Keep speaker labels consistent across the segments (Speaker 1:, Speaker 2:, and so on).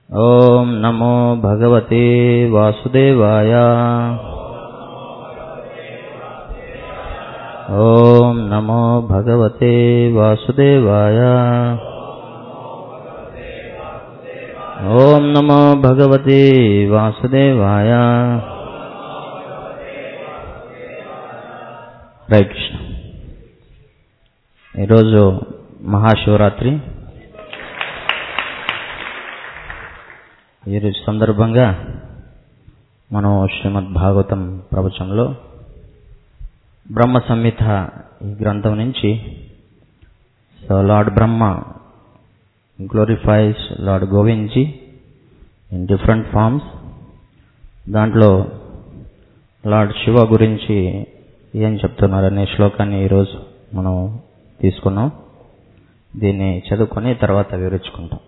Speaker 1: ॐ नमो भगवते वासुदेवाय ॐ नमो भगवते वासुदेवाय ॐ नमो भगवते वासुदेवाय హరే కృష్ణ ఈరోజు మహాశివరాత్రి ఈరోజు సందర్భంగా మనం శ్రీమద్ భాగవతం ప్రవచంలో బ్రహ్మ సంహిత ఈ గ్రంథం నుంచి so lord Brahma glorifies lord Govindji in different forms దాంట్లో లార్డ్ శివ గురించి ఏం చెప్తున్నారనే శ్లోకాన్ని ఈరోజు మనం తీసుకున్నాం దీన్ని చదువుకొని తర్వాత వివరించుకుంటాం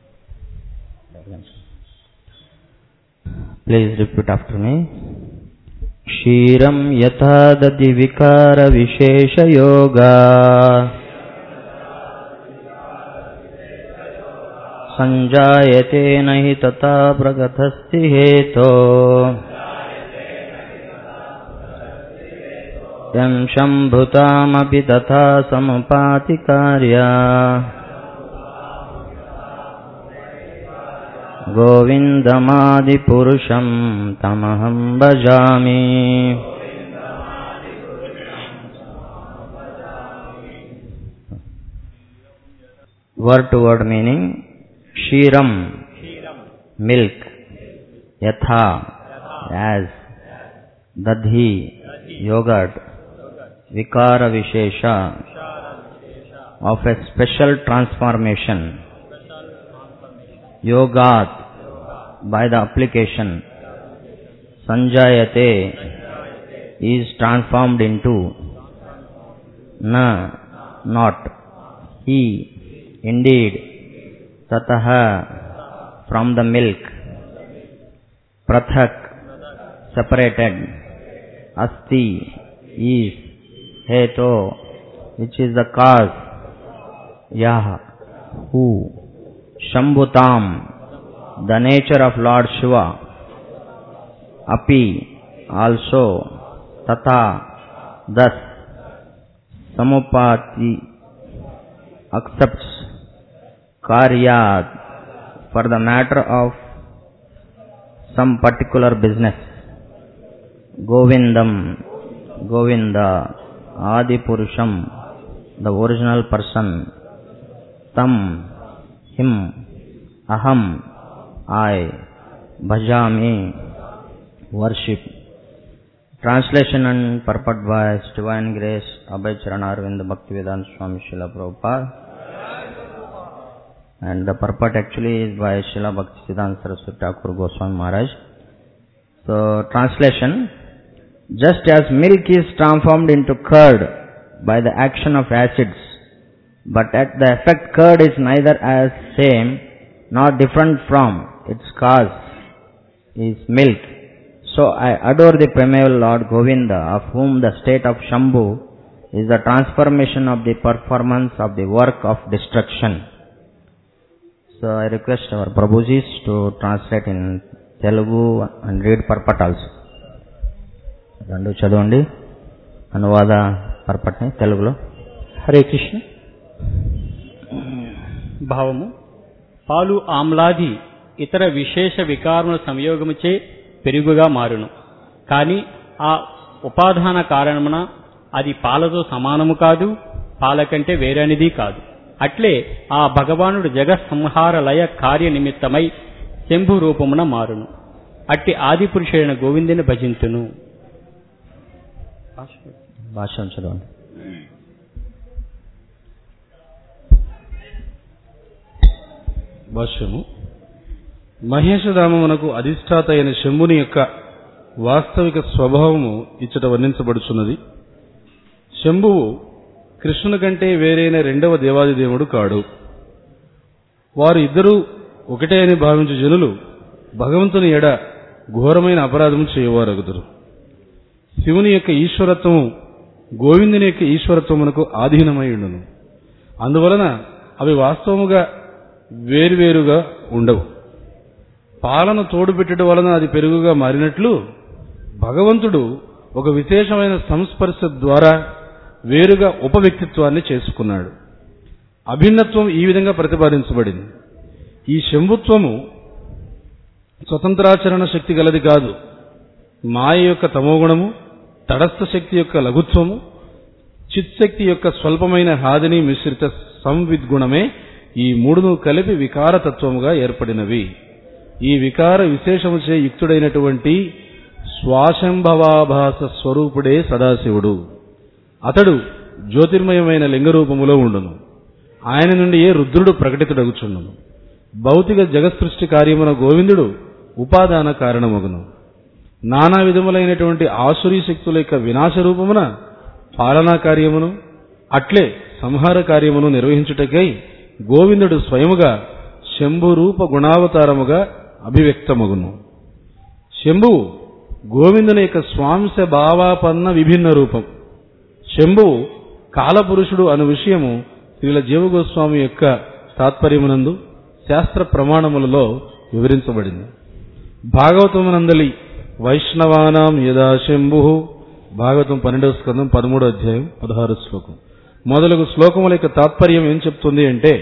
Speaker 1: ప్లీజ్ రిపీట్ ఆఫ్టర్ మీ క్షీరం యథా దది వికార విశేషయోగా సంజాయతే నహి తథా ప్రగతస్తి హేతో యం శంభుతామపి తథా సముపాతి కార్యా గోవిందమాదిపురుషం తమహం భజామి వర్డ్ టు వర్డ్ మీనింగ్ క్షీరం మిల్క్ యథా యాజ్ దధి యోగర్ట్ వికార విశేష ఆఫ్ ఎ స్పెషల్ ట్రాన్స్ఫార్మేషన్ యోగాత్ by the application sanjayate is transformed into na not he indeed tataha from the milk prathak separated asti is heto which is the cause yah who shambhutam the nature of Lord Shiva, api, also, tata, thus, samupati, accepts, karyat, for the matter of some particular business, govindam, govinda, adi purusham, the original person, tam, him, aham, I, Bhajami, worship. Translation and purport by His Divine Grace, Abhay Charanarvind Bhaktivedanta Swami Srila Prabhupada. And the purport actually is by Srila Bhaktisiddhanta Saraswati Thakur Goswami Maharaj. So, translation. Just as milk is transformed into curd by the action of acids, but at the effect curd is neither as same nor different from its cause is milk. So I adore the primeval Lord Govinda, of whom the state of Shambhu is the transformation of the performance of the work of destruction. So I request our Prabhujis to translate in Telugu and read purport also. రెండు చదవండి అనువాద పర్పట్ని తెలుగులో
Speaker 2: హరే కృష్ణ భావము పాలు ఆమ్లాది ఇతర విశేష వికారముల సంయోగముచే పెరుగుగా మారును కాని ఆ ఉపాదాన కారణమున అది పాలతో సమానము కాదు పాల కంటే వేరనిది కాదు అట్లే ఆ భగవానుడు జగత్ సంహార లయ కార్య నిమిత్తమై శంభు రూపమున మారును అట్టి ఆది పురుషుడైన గోవిందుని భజింతును
Speaker 1: భాషను చదవండి
Speaker 3: భాష్యము మహేషధామమునకు అధిష్టాత అయిన శంభుని యొక్క వాస్తవిక స్వభావము ఇచ్చట వర్ణించబడుచున్నది శంభువు కృష్ణుని కంటే వేరైన రెండవ దేవాదిదేవుడు కాడు వారు ఇద్దరూ ఒకటే అని భావించు జనులు భగవంతుని ఎడ ఘోరమైన అపరాధము చేయవారగుదురు శివుని యొక్క ఈశ్వరత్వము గోవిందుని యొక్క ఈశ్వరత్వమునకు ఆధీనమై ఉండును అందువలన అవి వాస్తవముగా వేరువేరుగా ఉండవు పాలను తోడుపెట్టడం వలన అది పెరుగుగా మారినట్లు భగవంతుడు ఒక విశేషమైన సంస్పర్శ ద్వారా వేరుగా ఉపవ్యక్తిత్వాన్ని చేసుకున్నాడు అభిన్నత్వం ఈ విధంగా ప్రతిపాదించబడింది ఈ శంభుత్వము స్వతంత్రాచరణ శక్తి గలది కాదు మాయ యొక్క తమోగుణము తటస్థ శక్తి యొక్క లఘుత్వము చిత్శక్తి యొక్క స్వల్పమైన హాదిని మిశ్రిత సంవిద్గుణమే ఈ మూడును కలిపి వికారతత్వముగా ఏర్పడినవి ఈ వికార విశేషముచే యుక్తుడైనటువంటి స్వాశంభవాభాస స్వరూపుడే సదాశివుడు అతడు జ్యోతిర్మయమైన లింగరూపములో ఉండును ఆయన నుండి ఏ రుద్రుడు ప్రకటితుడగుచుండును భౌతిక జగత్సృష్టి కార్యమున గోవిందుడు ఉపాదాన కారణమగును నానా విధములైనటువంటి ఆసురీ శక్తుల యొక్క వినాశ రూపమున పాలనా కార్యమును అట్లే సంహార కార్యమును నిర్వహించుటకై గోవిందుడు స్వయముగా శంభురూప గుణావతారముగా అభివ్యక్తమగును శంభువు గోవిందుని యొక్క స్వాంశ భావాపన్న విభిన్న రూపం శంభువు కాలపురుషుడు అను విషయము శ్రీల జీవగోస్వామి యొక్క తాత్పర్యమునందు శాస్త్ర ప్రమాణములలో వివరించబడింది భాగవతమునందలి వైష్ణవానాం యదా శంభు భాగవతం పన్నెండవ స్కందం పదమూడో అధ్యాయం పదహారు శ్లోకం మొదలగు శ్లోకముల యొక్క తాత్పర్యం ఏం చెప్తుంది అంటే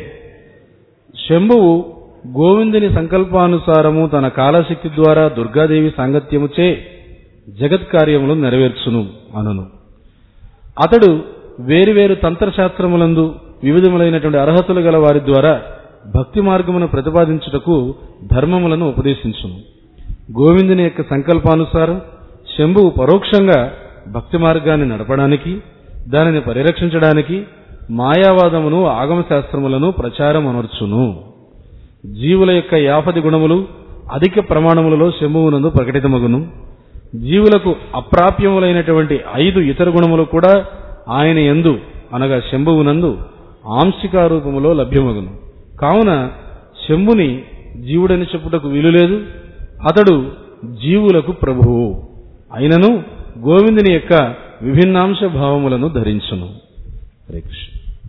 Speaker 3: శంభువు గోవిందుని సంకల్పానుసారము తన కాలశక్తి ద్వారా దుర్గాదేవి సాంగత్యముచే జగత్ కార్యములు నెరవేర్చును అనును అతడు వేరువేరు తంత్రశాస్త్రములందు వివిధములైనటువంటి అర్హతలు గల వారి ద్వారా భక్తి మార్గమును ప్రతిపాదించుటకు ధర్మములను ఉపదేశించును గోవిందుని యొక్క సంకల్పానుసారం శంభువు పరోక్షంగా భక్తి మార్గాన్ని నడపడానికి దానిని పరిరక్షించడానికి మాయావాదమును ఆగమశాస్త్రములను ప్రచారం అనర్చును జీవుల యొక్క యాపది గుణములు అధిక ప్రమాణములలో శంభువునందు ప్రకటితమగును జీవులకు అప్రాప్యములైనటువంటి ఐదు ఇతర గుణములు కూడా ఆయన ఎందు అనగా శంభువునందు ఆంశికారూపములో లభ్యమగును కావున శంభుని జీవుడని చెప్పుటకు వీలులేదు అతడు జీవులకు ప్రభువు అయినను గోవిందుని యొక్క విభిన్నాంశ భావములను ధరించును హరే కృష్ణ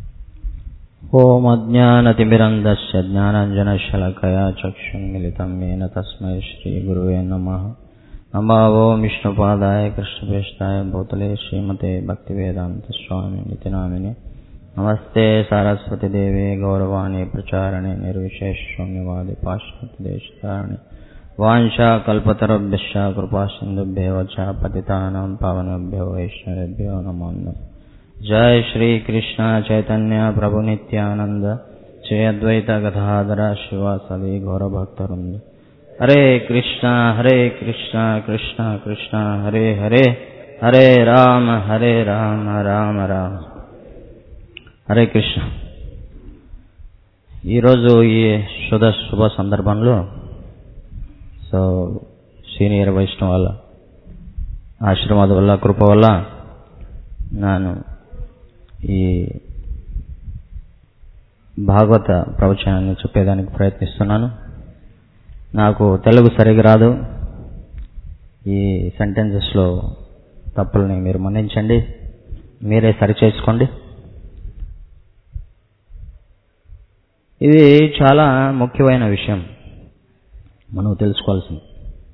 Speaker 1: ఓం అజ్ఞానతిమిరంధస్య జ్ఞానాంజనశలకయా చక్షున్మిలితం येन తస్మై శ్రీగురువే నమః నమో ఓం విష్ణుపాదాయ కృష్ణపేష్టాయ భూతలే శ్రీమతే భక్తివేదాంతస్వామి నితి నామిని నమస్తే సరస్వతిదేవే గౌరవాణి ప్రచారణే నిర్విశేషశూన్యవాది పాశ్చాత్యదేశకారణి వాంఛా కల్పతరుభ్యశ్చ కృపాసింధుభ్యో చ పతితానాం పావనేభ్యో వైష్ణవేభ్యో నమో నమః जय श्री कृष्ण चैतन्य प्रभु नित्यानंद श्री अद्वैत गधाधर शिव सभी गौर भक्तवृंद हरे कृष्णा हरे कृष्णा कृष्णा कृष्णा हरे हरे हरे राम हरे राम రామ రామ హరే కృష్ణ ఈరోజు ఈ శుభ శుభ సందర్భంలో సో సీనియర్ వైష్ణవాల ఆశీర్వాద వల్ల కృప వల్ల ನಾನು ఈ భాగవత ప్రవచనాన్ని చెప్పేదానికి ప్రయత్నిస్తున్నాను నాకు తెలుగు సరిగా రాదు ఈ సెంటెన్సెస్లో తప్పుల్ని మీరు మన్నించండి మీరే సరి చేసుకోండి ఇది చాలా ముఖ్యమైన విషయం మనం తెలుసుకోవాల్సింది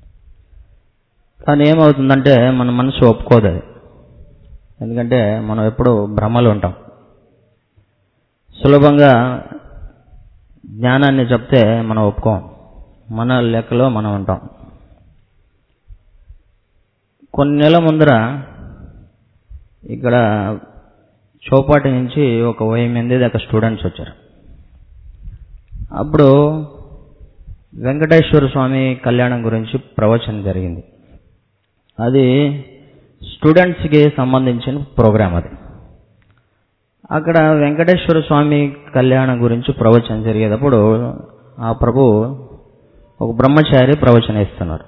Speaker 1: కానీ ఏమవుతుందంటే మన మనసు ఒప్పుకోదు అది ఎందుకంటే మనం ఎప్పుడు భ్రమలు ఉంటాం సులభంగా జ్ఞానాన్ని చెప్తే మనం ఒప్పుకోం మన లెక్కలో మనం ఉంటాం కొన్ని నెలల ముందర ఇక్కడ చౌపాటి నుంచి ఒక వెయ్యి మంది దాకా స్టూడెంట్స్ వచ్చారు అప్పుడు వెంకటేశ్వర స్వామి కళ్యాణం గురించి ప్రవచనం జరిగింది అది స్టూడెంట్స్కి సంబంధించిన ప్రోగ్రాం అది అక్కడ వెంకటేశ్వర స్వామి కళ్యాణం గురించి ప్రవచనం జరిగేటప్పుడు ఆ ప్రభు ఒక బ్రహ్మచారి ప్రవచనం ఇస్తున్నారు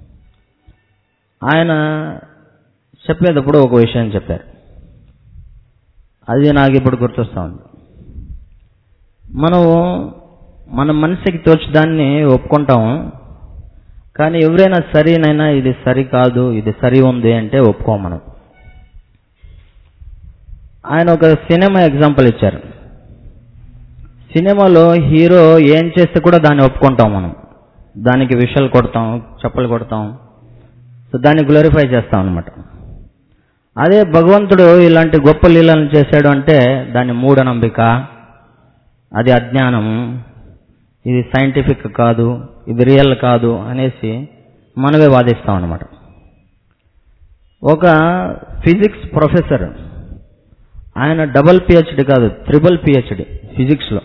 Speaker 1: ఆయన చెప్పేటప్పుడు ఒక విషయం చెప్పారు అది నాకు ఇప్పుడు గుర్తొస్తా ఉంది మనం మన మనసుకి తోచదాన్ని ఒప్పుకుంటాము కానీ ఎవరైనా సరినైనా ఇది సరి కాదు ఇది సరి ఉంది అంటే ఒప్పుకోం మనం ఆయన ఒక సినిమా ఎగ్జాంపుల్ ఇచ్చారు సినిమాలో హీరో ఏం చేస్తే కూడా దాన్ని ఒప్పుకుంటాం మనం దానికి విషలు కొడతాం చప్పలు కొడతాం సో దాన్ని గ్లోరిఫై చేస్తాం అనమాట అదే భగవంతుడు ఇలాంటి గొప్ప లీలను చేశాడు అంటే దాన్ని మూఢనంబిక అది అజ్ఞానము ఇది సైంటిఫిక్ కాదు ఇది రియల్ కాదు అనేసి మనమే వాదిస్తాం అనమాట ఒక ఫిజిక్స్ ప్రొఫెసర్ ఆయన డబల్ పిహెచ్డి కాదు త్రిబుల్ పిహెచ్డి ఫిజిక్స్లో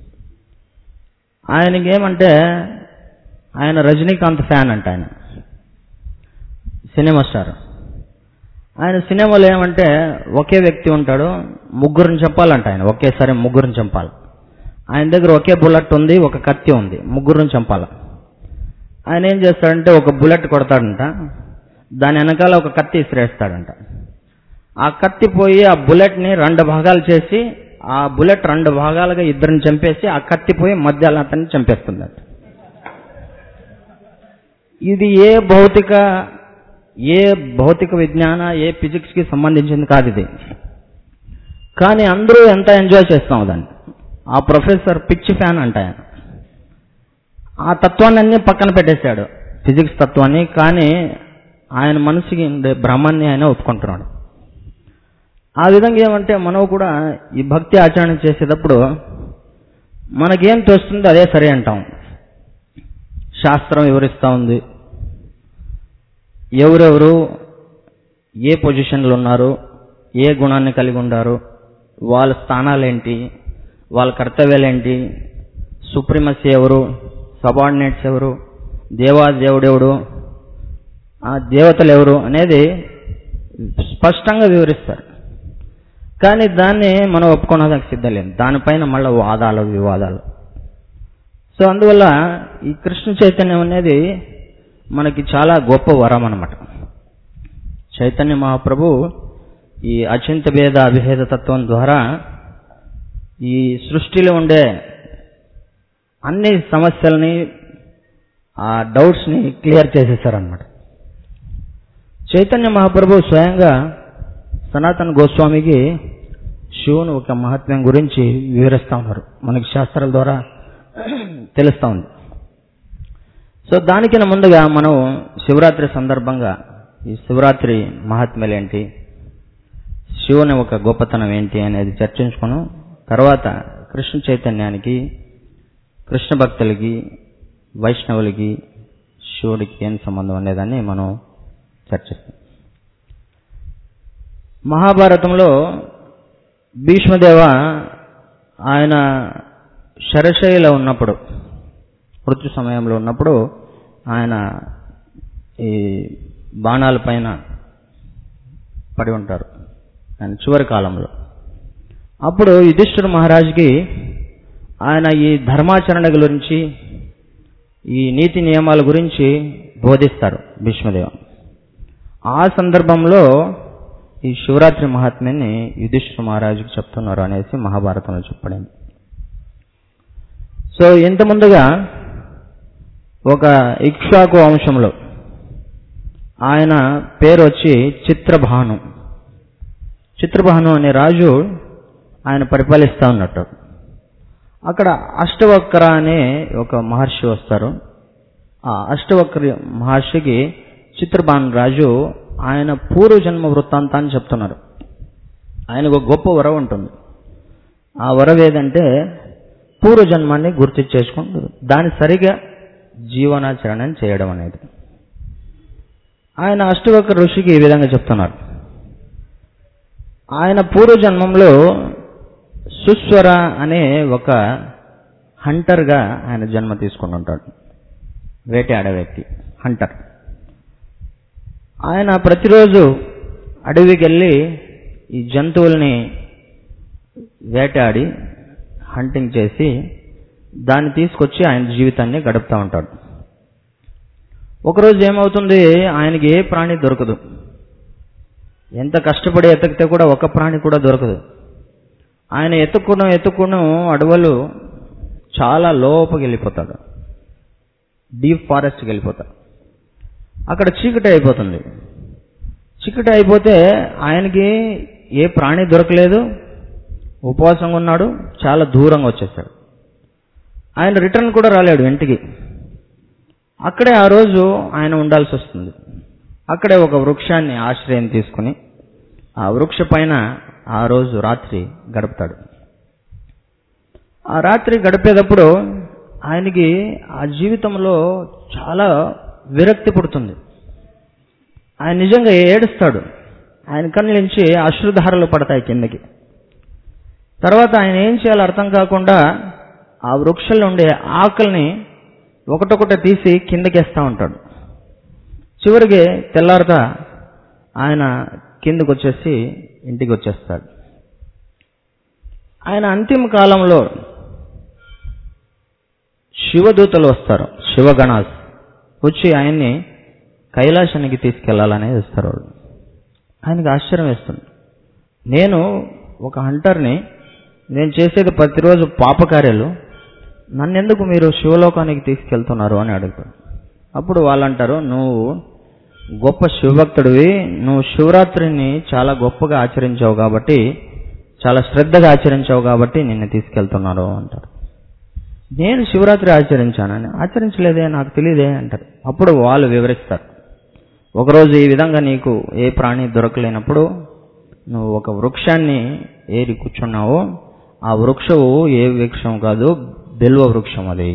Speaker 1: ఆయనకి ఏమంటే ఆయన రజనీకాంత్ ఫ్యాన్ అంట ఆయన సినిమా స్టార్ ఆయన సినిమాలో ఏమంటే ఒకే వ్యక్తి ఉంటాడు ముగ్గురిని చంపాలంట ఆయన ఒకేసారి ముగ్గురిని చంపాలి ఆయన దగ్గర ఒకే బుల్లెట్ ఉంది ఒక కత్తి ఉంది ముగ్గురిని చంపాలి ఆయన ఏం చేస్తాడంటే ఒక బుల్లెట్ కొడతాడంట దాని వెనకాల ఒక కత్తి ఇసిరేస్తాడంట ఆ కత్తి పోయి ఆ బుల్లెట్ని రెండు భాగాలు చేసి ఆ బుల్లెట్ రెండు భాగాలుగా ఇద్దరిని చంపేసి ఆ కత్తి పోయి మధ్యలో అతన్ని చంపేస్తుందంట ఇది ఏ భౌతిక ఏ భౌతిక విజ్ఞాన ఏ ఫిజిక్స్ కి సంబంధించింది కాదు ఇది కానీ అందరూ ఎంత ఎంజాయ్ చేస్తాం దాన్ని ఆ ప్రొఫెసర్ పిచ్చి ఫ్యాన్ అంట ఆయన ఆ తత్వాన్ని అన్ని పక్కన పెట్టేశాడు ఫిజిక్స్ తత్వాన్ని కానీ ఆయన మనసుకి ఉండే భ్రమాన్ని ఆయన ఒప్పుకుంటున్నాడు ఆ విధంగా ఏమంటే మనం కూడా ఈ భక్తి ఆచరణ చేసేటప్పుడు మనకేం తోస్తుందో అదే సరే అంటాం శాస్త్రం వివరిస్తూ ఉంది ఎవరెవరు ఏ పొజిషన్లో ఉన్నారు ఏ గుణాన్ని కలిగి ఉన్నారు వాళ్ళ స్థానాలేంటి వాళ్ళ కర్తవ్యాలేంటి సుప్రీమసీ ఎవరు సబార్డినేట్స్ ఎవరు దేవాదేవుడెవడు ఆ దేవతలు ఎవరు అనేది స్పష్టంగా వివరిస్తారు కానీ దాన్ని మనం ఒప్పుకోవడానికి సిద్ధం లేదు దానిపైన మళ్ళీ వాదాలు వివాదాలు సో అందువల్ల ఈ కృష్ణ చైతన్యం అనేది మనకి చాలా గొప్ప వరం అనమాట చైతన్య మహాప్రభు ఈ అచింత భేద అభిభేద తత్వం ద్వారా ఈ సృష్టిలో ఉండే అన్ని సమస్యల్ని ఆ డౌట్స్ని క్లియర్ చేసేసారనమాట చైతన్య మహాప్రభు స్వయంగా సనాతన గోస్వామికి శివుని ఒక మహత్వం గురించి వివరిస్తూ ఉన్నారు మనకి శాస్త్రాల ద్వారా తెలుస్తూ ఉంది సో దానికన్నా ముందుగా మనం శివరాత్రి సందర్భంగా ఈ శివరాత్రి మహాత్మ్యాలు ఏంటి శివుని ఒక గొప్పతనం ఏంటి అనేది చర్చించుకున్నాం తర్వాత కృష్ణ చైతన్యానికి కృష్ణ భక్తులకి వైష్ణవులకి శివుడికి ఏం సంబంధం అనేదాన్ని మనం చర్చిస్తాం మహాభారతంలో భీష్మదేవ ఆయన శరశైలో ఉన్నప్పుడు మృత్యు సమయంలో ఉన్నప్పుడు ఆయన ఈ బాణాల పైన పడి ఉంటారు ఆయన చివరి కాలంలో అప్పుడు యుధిష్ఠిర మహారాజుకి ఆయన ఈ ధర్మాచరణ గురించి ఈ నీతి నియమాల గురించి బోధిస్తారు భీష్మదేవ ఆ సందర్భంలో ఈ శివరాత్రి మహాత్మ్యాన్ని యుధిష్ఠిర మహారాజుకి చెప్తున్నారు అనేసి మహాభారతంలో చెప్పబడింది సో ఇంత ముందుగా ఒక ఇక్ష్వాకు వంశంలో ఆయన పేరు వచ్చి చిత్రభాను చిత్రభాను అనే రాజు ఆయన పరిపాలిస్తూ ఉన్నట్టు అక్కడ అష్టవక్ర అనే ఒక మహర్షి వస్తారు ఆ అష్టవక్ర మహర్షికి చిత్రభాను రాజు ఆయన పూర్వజన్మ వృత్తాంతాన్ని చెప్తున్నారు ఆయనకు ఒక గొప్ప వరం ఉంటుంది ఆ వరం ఏదంటే పూర్వజన్మాన్ని గుర్తు చేసుకుంటూ దాని సరిగా జీవనాచరణం చేయడం అనేది ఆయన అష్టవక్ర ఋషికి ఈ విధంగా చెప్తున్నారు ఆయన పూర్వజన్మంలో సుస్వర అనే ఒక హంటర్గా ఆయన జన్మ తీసుకుని ఉంటాడు వేటాడే వ్యక్తి హంటర్ ఆయన ప్రతిరోజు అడవికి వెళ్ళి ఈ జంతువుల్ని వేటాడి హంటింగ్ చేసి దాన్ని తీసుకొచ్చి ఆయన జీవితాన్ని గడుపుతూ ఉంటాడు ఒకరోజు ఏమవుతుంది ఆయనకి ఏ ప్రాణి దొరకదు ఎంత కష్టపడి ఎతకితే కూడా ఒక ప్రాణి కూడా దొరకదు ఆయన ఎత్తుకుడం ఎత్తుకుడం అడవులు చాలా లోపలికి వెళ్ళిపోతాడు డీప్ ఫారెస్ట్కి వెళ్ళిపోతాడు అక్కడ చీకటి అయిపోతుంది చీకటి అయిపోతే ఆయనకి ఏ ప్రాణి దొరకలేదు ఉపవాసంగా ఉన్నాడు చాలా దూరంగా వచ్చేసాడు ఆయన రిటర్న్ కూడా రాలేడు ఇంటికి అక్కడే ఆ రోజు ఆయన ఉండాల్సి వస్తుంది అక్కడే ఒక వృక్షాన్ని ఆశ్రయం తీసుకుని ఆ వృక్ష పైన ఆ రోజు రాత్రి గడుపుతాడు ఆ రాత్రి గడిపేటప్పుడు ఆయనకి ఆ జీవితంలో చాలా విరక్తి పుడుతుంది ఆయన నిజంగా ఏడుస్తాడు ఆయన కళ్ళ నుంచి అశ్రుధారలు పడతాయి కిందకి తర్వాత ఆయన ఏం చేయాలో అర్థం కాకుండా ఆ వృక్షంలో ఉండే ఆకుల్ని ఒకటొకటి తీసి కిందకేస్తా ఉంటాడు చివరికి తెల్లారుతా ఆయన కిందకు వచ్చేసి ఇంటికి వచ్చేస్తాడు ఆయన అంతిమ కాలంలో శివదూతలు వస్తారు శివగణాస్ వచ్చి ఆయన్ని కైలాసానికి తీసుకెళ్లాలనే వస్తారు వాళ్ళు ఆయనకి ఆశ్చర్యం వేస్తుంది నేను ఒక హంటర్ని నేను చేసేది ప్రతిరోజు పాపకార్యాలు నన్నెందుకు మీరు శివలోకానికి తీసుకెళ్తున్నారు అని అడుగుతాడు అప్పుడు వాళ్ళు అంటారు నువ్వు గొప్ప శివభక్తుడివి నువ్వు శివరాత్రిని చాలా గొప్పగా ఆచరించావు కాబట్టి చాలా శ్రద్ధగా ఆచరించావు కాబట్టి నిన్ను తీసుకెళ్తున్నారు అంటారు నేను శివరాత్రి ఆచరించానని ఆచరించలేదే నాకు తెలియదే అంటారు అప్పుడు వాళ్ళు వివరిస్తారు ఒకరోజు ఈ విధంగా నీకు ఏ ప్రాణి దొరకలేనప్పుడు నువ్వు ఒక వృక్షాన్ని ఏరి కూర్చున్నావో ఆ వృక్షము ఏ వృక్షం కాదు బెల్వ వృక్షం అది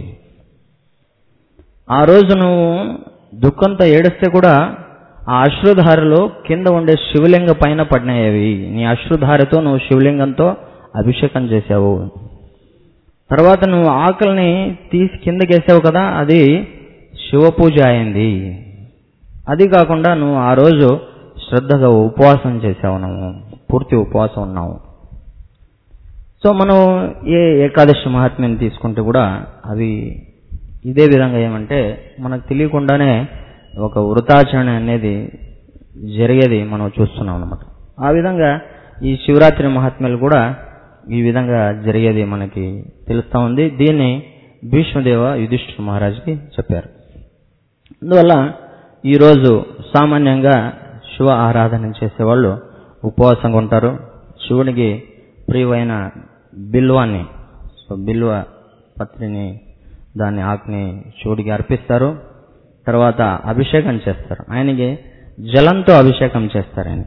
Speaker 1: ఆ రోజు నువ్వు దుఃఖంతో ఏడిస్తే కూడా ఆ అశ్రుధారలో కింద ఉండే శివలింగ పైన పడినాయి నీ అశ్రుధారతో నువ్వు శివలింగంతో అభిషేకం చేసావు తర్వాత నువ్వు ఆకలిని తీసి కిందకేసావు కదా అది శివ పూజ అయింది అది కాకుండా నువ్వు ఆ రోజు శ్రద్ధగా ఉపవాసం చేసావు నువ్వు పూర్తి ఉపవాసం ఉన్నావు సో మనం ఏ ఏకాదశి మహాత్మ్యం తీసుకుంటే కూడా అవి ఇదే విధంగా ఏమంటే మనకు తెలియకుండానే ఒక వృతాచరణ అనేది జరిగేది మనం చూస్తున్నాం అనమాట ఆ విధంగా ఈ శివరాత్రి మహాత్మ్యాలు కూడా ఈ విధంగా జరిగేది మనకి తెలుస్తూ ఉంది దీన్ని భీష్మదేవ యుధిష్ఠిర మహారాజుకి చెప్పారు అందువల్ల ఈరోజు సామాన్యంగా శివ ఆరాధన చేసేవాళ్ళు ఉపవాసంగా ఉంటారు శివునికి ప్రియమైన బిల్వాన్ని సో బిల్వ పత్రిని దాన్ని ఆకుని శివుడికి అర్పిస్తారు తర్వాత అభిషేకం చేస్తారు ఆయనకి జలంతో అభిషేకం చేస్తారు ఆయన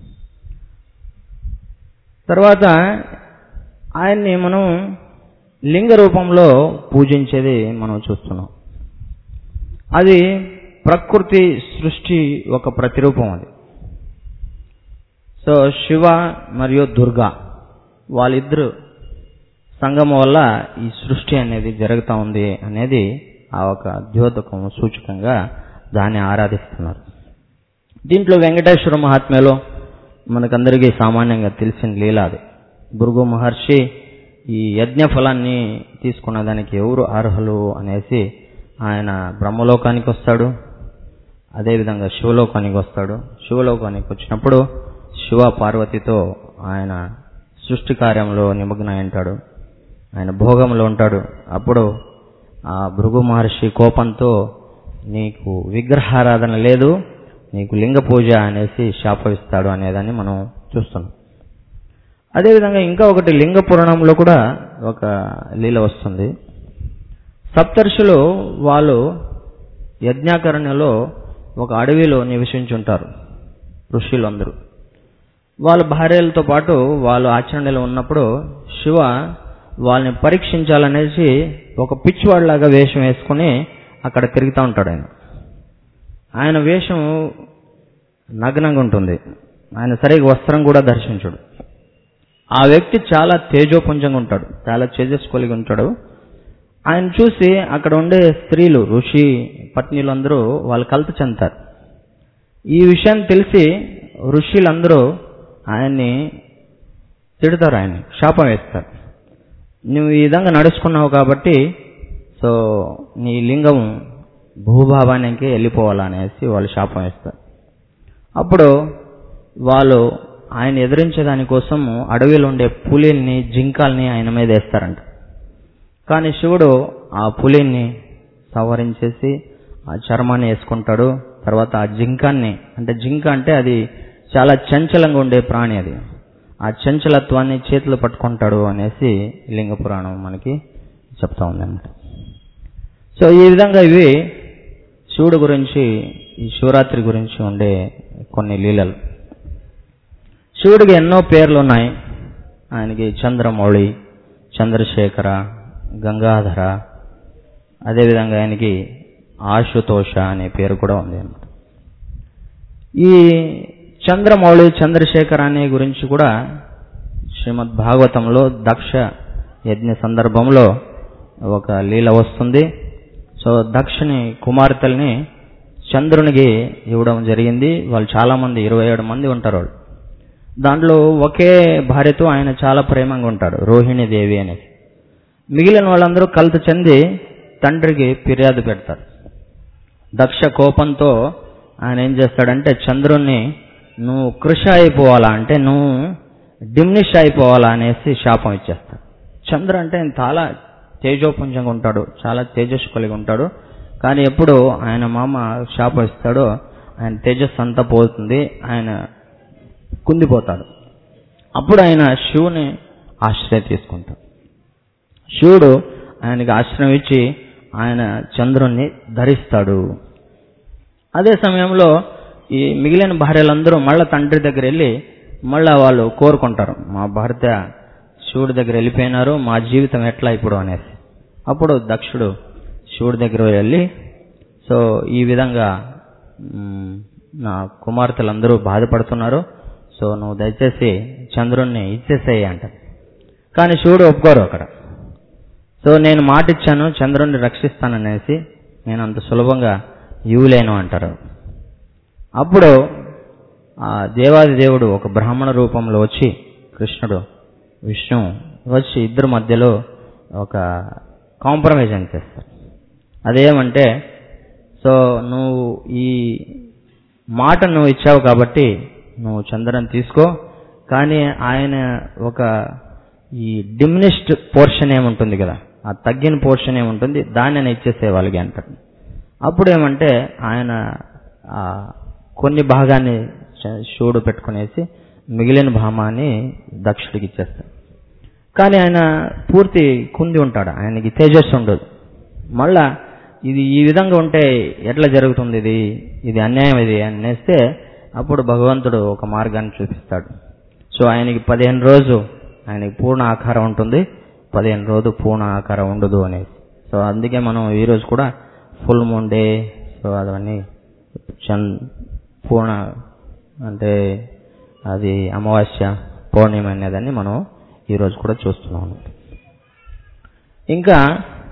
Speaker 1: తర్వాత ఆయన్ని మనం లింగ రూపంలో పూజించేది మనం చూస్తున్నాం అది ప్రకృతి సృష్టి ఒక ప్రతిరూపం అది సో శివ మరియు దుర్గా వాళ్ళిద్దరు సంగమం వల్ల ఈ సృష్టి అనేది జరుగుతూ ఉంది అనేది ఆ ఒక ద్యోతకం సూచకంగా దాన్ని ఆరాధిస్తున్నారు దీంట్లో వెంకటేశ్వర మహాత్మ్యలో మనకందరికీ సామాన్యంగా తెలిసిన లీల అది భృగు మహర్షి ఈ యజ్ఞ ఫలాన్ని తీసుకున్న దానికి ఎవరు అర్హులు అనేసి ఆయన బ్రహ్మలోకానికి వస్తాడు అదేవిధంగా శివలోకానికి వస్తాడు శివలోకానికి వచ్చినప్పుడు శివ పార్వతితో ఆయన సృష్టి కార్యంలో నిమగ్నమై ఉంటాడు ఆయన భోగంలో ఉంటాడు అప్పుడు ఆ భృగు మహర్షి కోపంతో నీకు విగ్రహారాధన లేదు నీకు లింగ పూజ అనేసి శాపవిస్తాడు అనేదాన్ని మనం చూస్తున్నాం అదేవిధంగా ఇంకా ఒకటి లింగ పురాణంలో కూడా ఒక లీల వస్తుంది సప్తర్షులు వాళ్ళు యజ్ఞాకరణ్యలో ఒక అడవిలో నివసించుంటారు ఋషులందరూ వాళ్ళ భార్యలతో పాటు వాళ్ళు ఆచరణలో ఉన్నప్పుడు శివ వాళ్ళని పరీక్షించాలనేసి ఒక పిచ్చివాడిలాగా వేషం వేసుకుని అక్కడ తిరుగుతూ ఉంటాడు ఆయన ఆయన వేషం నగ్నంగా ఉంటుంది ఆయన సరిగ్గా వస్త్రం కూడా దర్శించడు ఆ వ్యక్తి చాలా తేజోపుంజంగా ఉంటాడు చాలా తేజస్సు కలిగి ఉంటాడు ఆయన చూసి అక్కడ ఉండే స్త్రీలు ఋషి పత్నిలందరూ వాళ్ళు కలత చెందుతారు ఈ విషయం తెలిసి ఋషులందరూ ఆయన్ని తిడతారు ఆయన్ని శాపం వేస్తారు నువ్వు ఈ విధంగా నడుచుకున్నావు కాబట్టి సో నీ లింగం భూభావానికి వెళ్ళిపోవాలనేసి వాళ్ళు శాపం వేస్తారు అప్పుడు వాళ్ళు ఆయన ఎదిరించే దానికోసం అడవిలో ఉండే పులిని జింకాల్ని ఆయన మీద వేస్తారంట కానీ శివుడు ఆ పులిని సవరించేసి ఆ చర్మాన్ని వేసుకుంటాడు తర్వాత ఆ జింకాన్ని అంటే జింక అంటే అది చాలా చంచలంగా ఉండే ప్రాణి అది ఆ చంచలత్వాన్ని చేతులు పట్టుకుంటాడు అనేసి లింగ పురాణం మనకి చెప్తా ఉంది అన్నమాట సో ఈ విధంగా ఇవి శివుడు గురించి ఈ శివరాత్రి గురించి ఉండే కొన్ని లీలలు శివుడికి ఎన్నో పేర్లు ఉన్నాయి ఆయనకి చంద్రమౌళి చంద్రశేఖర గంగాధర అదేవిధంగా ఆయనకి ఆశుతోష అనే పేరు కూడా ఉంది అన్నమాట ఈ చంద్రమౌళి చంద్రశేఖర అనే గురించి కూడా శ్రీమద్ భాగవతంలో దక్ష యజ్ఞ సందర్భంలో ఒక లీల వస్తుంది సో దక్షిణి కుమార్తెల్ని చంద్రునికి ఇవ్వడం జరిగింది వాళ్ళు చాలా మంది ఇరవై ఏడు మంది ఉంటారు వాళ్ళు దాంట్లో ఒకే భార్యతో ఆయన చాలా ప్రేమంగా ఉంటాడు రోహిణి దేవి అనేది మిగిలిన వాళ్ళందరూ కలత చెంది తండ్రికి ఫిర్యాదు పెడతారు దక్ష కోపంతో ఆయన ఏం చేస్తాడంటే చంద్రుణ్ణి నువ్వు కృష అయిపోవాలా అంటే నువ్వు డిమ్నిష్ అయిపోవాలా అనేసి శాపం ఇచ్చేస్తాడు చంద్ర అంటే ఆయన చాలా తేజోపుంజంగా ఉంటాడు చాలా తేజస్సు కలిగి ఉంటాడు కానీ ఎప్పుడు ఆయన మామ శాపం ఇస్తాడో ఆయన తేజస్సు అంతా పోతుంది ఆయన కుందిపోతాడు అప్పుడు ఆయన శివుని ఆశ్రయ తీసుకుంటాడు శివుడు ఆయనకి ఆశ్రయం ఇచ్చి ఆయన చంద్రుణ్ణి ధరిస్తాడు అదే సమయంలో ఈ మిగిలిన భార్యలందరూ మళ్ళా తండ్రి దగ్గర వెళ్ళి మళ్ళా వాళ్ళు కోరుకుంటారు మా భార్య శివుడి దగ్గర వెళ్ళిపోయినారు మా జీవితం ఎట్లా ఇప్పుడు అనేసి అప్పుడు దక్షుడు శివుడి దగ్గర వెళ్ళి సో ఈ విధంగా మ్, నా కుమార్తెలందరూ బాధపడుతున్నారు సో నువ్వు దయచేసి చంద్రుణ్ణి ఇచ్చేసేయి అంట కానీ శివుడు ఒప్పుకోరు అక్కడ సో నేను మాట ఇచ్చాను చంద్రుణ్ణి రక్షిస్తాననేసి నేను అంత సులభంగా ఇవ్వలేను అంటారు అప్పుడు ఆ దేవాది దేవుడు ఒక బ్రాహ్మణ రూపంలో వచ్చి కృష్ణుడు విష్ణు వచ్చి ఇద్దరు మధ్యలో ఒక కాంప్రమైజ్ అని చేస్తారు అదేమంటే సో నువ్వు ఈ మాట నువ్వు ఇచ్చావు కాబట్టి నువ్వు చంద్రన్ తీసుకో కానీ ఆయన ఒక ఈ డిమినిష్డ్ పోర్షన్ ఏముంటుంది కదా ఆ తగ్గిన పోర్షన్ ఏముంటుంది దాన్ని నేను ఇచ్చేసేవాళ్ళకి అంటారు అప్పుడు ఏమంటే ఆయన ఆ కొన్ని భాగాన్ని చ- శివుడు పెట్టుకునేసి మిగిలిన భామాన్ని దక్షుడికి ఇచ్చేస్తాడు కానీ ఆయన పూర్తి కుంది ఉంటాడు ఆయనకి తేజస్సు ఉండదు మళ్ళా ఇది ఈ విధంగా ఉంటే ఎట్లా జరుగుతుంది ఇది ఇది అన్యాయం ఇది అని నేస్తే అప్పుడు భగవంతుడు ఒక మార్గాన్ని చూపిస్తాడు సో ఆయనకి పదిహేను రోజు ఆయనకి పూర్ణ ఆకారం ఉంటుంది పదిహేను రోజు పూర్ణ ఆకారం ఉండదు అనేసి సో అందుకే మనం ఈ రోజు కూడా ఫుల్ మూన్ డే సో అవన్నీ చంద్ పూర్ణ అంటే అది అమావాస్య పౌర్ణిమ అనేదాన్ని మనం ఈరోజు కూడా చూస్తున్నాం ఇంకా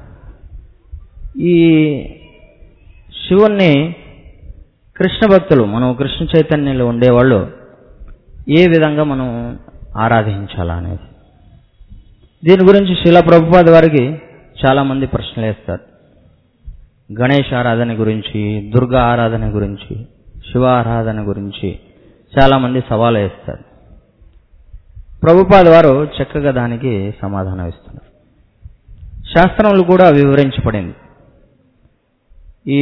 Speaker 1: ఈ శివుణ్ణి కృష్ణ భక్తులు మనం కృష్ణ చైతన్యంలో ఉండేవాళ్ళు ఏ విధంగా మనం ఆరాధించాలా అనేది దీని గురించి శిలా ప్రభుపాద వారికి చాలా మంది ప్రశ్నలు వేస్తారు గణేష్ ఆరాధన గురించి దుర్గా ఆరాధన గురించి శివ ఆరాధన గురించి చాలా మంది సవాలు వేస్తారు ప్రభుపాద వారు చక్కగా దానికి సమాధానం ఇస్తున్నారు శాస్త్రములు కూడా వివరించబడింది ఈ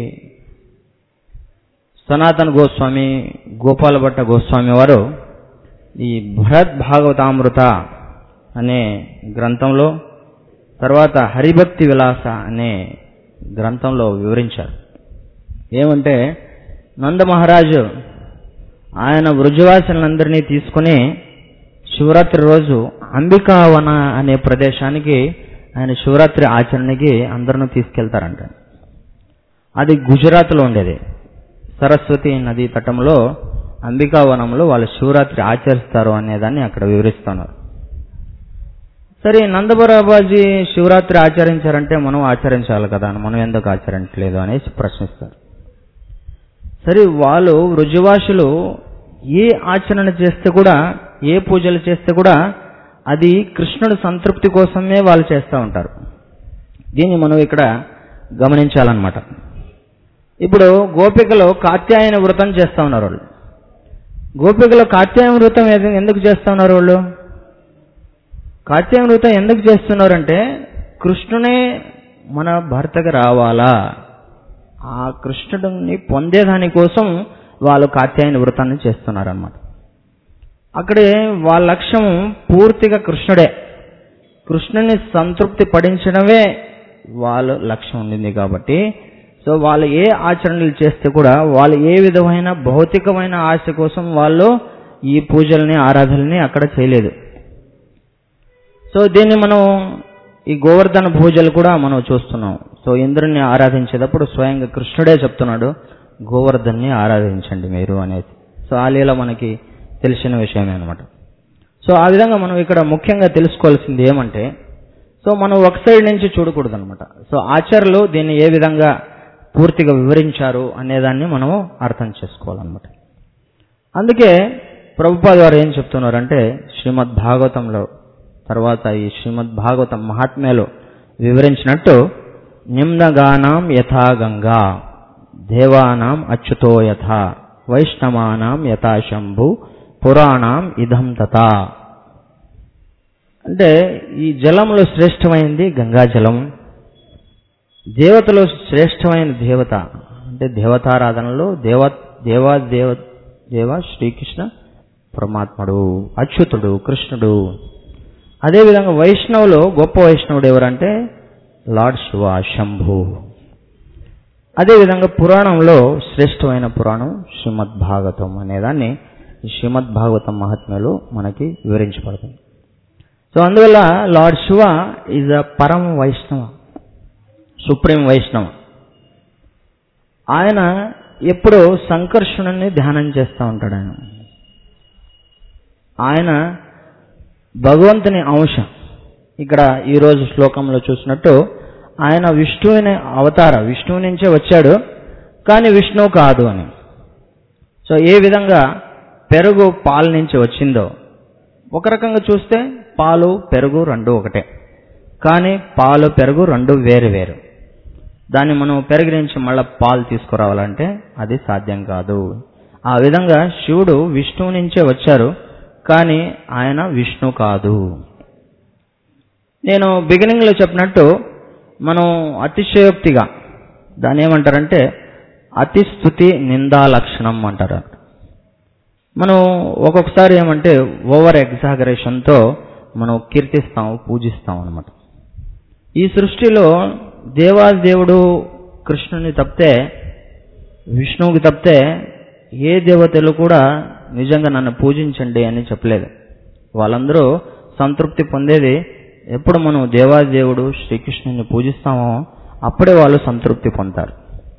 Speaker 1: సనాతన గోస్వామి గోపాల భట్ట గోస్వామి వారు ఈ భరత్ భాగవతామృత అనే గ్రంథంలో తర్వాత హరిభక్తి విలాస అనే గ్రంథంలో వివరించారు ఏమంటే నంద మహారాజు ఆయన వృజవాసులందరినీ తీసుకుని శివరాత్రి రోజు అంబికావన అనే ప్రదేశానికి ఆయన శివరాత్రి ఆచరణకి అందరిని తీసుకెళ్తారంట అది గుజరాత్లో ఉండేది సరస్వతి నదీ తటంలో అంబికావనంలో వాళ్ళు శివరాత్రి ఆచరిస్తారు అనేదాన్ని అక్కడ వివరిస్తున్నారు సరే నందబరాబాజీ శివరాత్రి ఆచరించారంటే మనం ఆచరించాలి కదా మనం ఎందుకు ఆచరించలేదు అనేసి ప్రశ్నిస్తారు సరే వాళ్ళు వృజవాసులు ఏ ఆచరణ చేస్తే కూడా ఏ పూజలు చేస్తే కూడా అది కృష్ణుడి సంతృప్తి కోసమే వాళ్ళు చేస్తూ ఉంటారు దీన్ని మనం ఇక్కడ గమనించాలన్నమాట ఇప్పుడు గోపికలు కాత్యాయన వ్రతం చేస్తూ ఉన్నారు వాళ్ళు గోపికలు కాత్యాయన వ్రతం ఎద- ఎందుకు చేస్తూ ఉన్నారు వాళ్ళు కాత్యాయన వ్రతం ఎందుకు చేస్తున్నారంటే కృష్ణునే మన భర్తకి రావాలా ఆ కృష్ణుడిని పొందేదాని కోసం వాళ్ళు కాత్యాయన వ్రతాన్ని చేస్తున్నారన్నమాట అక్కడే వాళ్ళ లక్ష్యం పూర్తిగా కృష్ణుడే కృష్ణుని సంతృప్తి పడించడమే వాళ్ళ లక్ష్యం ఉండింది కాబట్టి సో వాళ్ళు ఏ ఆచరణలు చేస్తే కూడా వాళ్ళు ఏ విధమైన భౌతికమైన ఆశ కోసం వాళ్ళు ఈ పూజల్ని ఆరాధనల్ని అక్కడ చేయలేదు సో దీన్ని మనం ఈ గోవర్ధన పూజలు కూడా మనం చూస్తున్నాం సో ఇంద్రుణ్ణి ఆరాధించేటప్పుడు స్వయంగా కృష్ణుడే చెప్తున్నాడు గోవర్ధన్ని ఆరాధించండి మీరు అనేది సో ఆ లీల మనకి తెలిసిన విషయమే అనమాట సో ఆ విధంగా మనం ఇక్కడ ముఖ్యంగా తెలుసుకోవాల్సింది ఏమంటే సో మనం ఒక సైడ్ నుంచి చూడకూడదు అనమాట సో ఆచార్యులు దీన్ని ఏ విధంగా పూర్తిగా వివరించారు అనేదాన్ని మనం అర్థం చేసుకోవాలన్నమాట అందుకే ప్రభుపాద వారు ఏం చెప్తున్నారంటే శ్రీమద్ భాగవతంలో తర్వాత ఈ శ్రీమద్ భాగవతం మహాత్మ్యలో వివరించినట్టు నిమ్నగానాం యథా గంగా దేవానాం అచ్యుతో యథా వైష్ణవానాం యథా శంభు పురాణం ఇదం తథా అంటే ఈ జలంలో శ్రేష్టమైనది గంగా జలం దేవతలో శ్రేష్టమైన దేవత అంటే దేవతారాధనలో దేవ దేవా దేవ దేవ శ్రీకృష్ణ పరమాత్ముడు అచ్యుతుడు కృష్ణుడు అదేవిధంగా వైష్ణవులో గొప్ప వైష్ణవుడు ఎవరంటే లార్డ్ శివ శంభు అదేవిధంగా పురాణంలో శ్రేష్టమైన పురాణం శ్రీమద్ భాగవతం అనేదాన్ని ఈ శ్రీమద్ భాగవతం మహాత్మ్యలో మనకి వివరించబడుతుంది సో అందువల్ల లార్డ్ శివ ఈజ్ అ పరమ వైష్ణవ సుప్రీం వైష్ణవ ఆయన ఎప్పుడూ సంకర్షణని ధ్యానం చేస్తూ ఉంటాడు ఆయన ఆయన భగవంతుని అంశ ఇక్కడ ఈరోజు శ్లోకంలో చూసినట్టు ఆయన విష్ణువుని అవతార విష్ణువు నుంచే వచ్చాడు కానీ విష్ణువు కాదు అని సో ఏ విధంగా పెరుగు పాల నుంచి వచ్చిందో ఒక రకంగా చూస్తే పాలు పెరుగు రెండు ఒకటే కానీ పాలు పెరుగు రెండు వేరు వేరు దాన్ని మనం పెరుగు నుంచి మళ్ళీ పాలు తీసుకురావాలంటే అది సాధ్యం కాదు ఆ విధంగా శివుడు విష్ణువు నుంచే వచ్చారు కానీ ఆయన విష్ణు కాదు నేను బిగినింగ్లో చెప్పినట్టు మనం అతిశయోక్తిగా దాన్ని ఏమంటారంటే అతిస్థుతి నిందా లక్షణం అంటారు మనం ఒక్కొక్కసారి ఏమంటే ఓవర్ ఎగ్జాగరేషన్తో మనం కీర్తిస్తాం పూజిస్తాం అనమాట ఈ సృష్టిలో దేవాదేవుడు కృష్ణుని తప్పితే విష్ణువుకి తప్పితే ఏ దేవతలు కూడా నిజంగా నన్ను పూజించండి అని చెప్పలేదు వాళ్ళందరూ సంతృప్తి పొందేది ఎప్పుడు మనం దేవాదేవుడు శ్రీకృష్ణుని పూజిస్తామో అప్పుడే వాళ్ళు సంతృప్తి పొందుతారు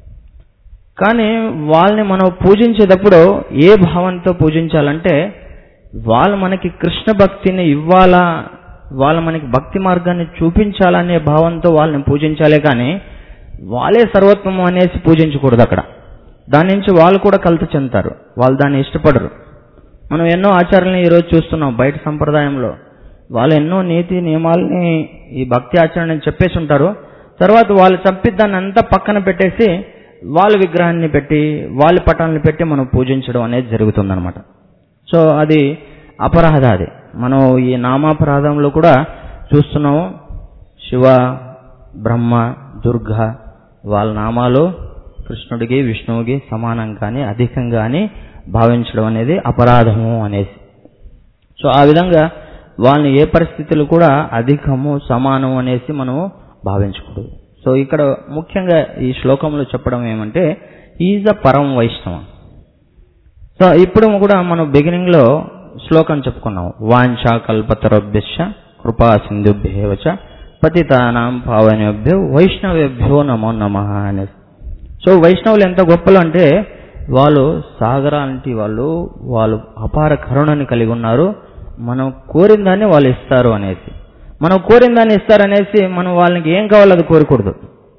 Speaker 1: కానీ వాళ్ళని మనం పూజించేటప్పుడు ఏ భావంతో పూజించాలంటే వాళ్ళు మనకి కృష్ణ భక్తిని ఇవ్వాలా వాళ్ళు మనకి భక్తి మార్గాన్ని చూపించాలనే భావంతో వాళ్ళని పూజించాలే కానీ వాళ్ళే సర్వత్వం అనేసి పూజించకూడదు అక్కడ దాని నుంచి వాళ్ళు కూడా కలత చెందుతారు వాళ్ళు దాన్ని ఇష్టపడరు మనం ఎన్నో ఆచారాలని ఈరోజు చూస్తున్నాం బయట సంప్రదాయంలో వాళ్ళు ఎన్నో నీతి నియమాలని ఈ భక్తి ఆచరణ చెప్పేసి ఉంటారు తర్వాత వాళ్ళు చంపి దాన్ని అంతా పక్కన పెట్టేసి వాళ్ళ విగ్రహాన్ని పెట్టి వాళ్ళ పటాలను పెట్టి మనం పూజించడం అనేది జరుగుతుందన్నమాట సో అది అపరాధ అది మనం ఈ నామాపరాధంలో కూడా చూస్తున్నాము శివ బ్రహ్మ దుర్గ వాళ్ళ నామాలు కృష్ణుడికి విష్ణువుకి సమానం కానీ అధికం కానీ భావించడం అనేది అపరాధము అనేసి సో ఆ విధంగా వాళ్ళని ఏ పరిస్థితులు కూడా అధికము సమానం అనేసి మనము భావించకూడదు సో ఇక్కడ ముఖ్యంగా ఈ శ్లోకంలో చెప్పడం ఏమంటే ఈజ్ అ పరం వైష్ణవ సో ఇప్పుడు కూడా మనం బిగినింగ్ లో శ్లోకం చెప్పుకున్నాం వాంఛా కల్పతరభ్యశ్చ కృపా సింధుభ్యేవచ పతితానాం పావనేభ్యో వైష్ణవేభ్యో నమో నమ అనేసి సో వైష్ణవులు ఎంత గొప్పలు అంటే వాళ్ళు సాగరాంటి వాళ్ళు వాళ్ళు అపార కరుణని కలిగి ఉన్నారు మనం కోరిన దాన్ని వాళ్ళు ఇస్తారు అనేసి మనం కోరిన దాన్ని ఇస్తారనేసి మనం వాళ్ళకి ఏం కావాలో అది కోరకూడదు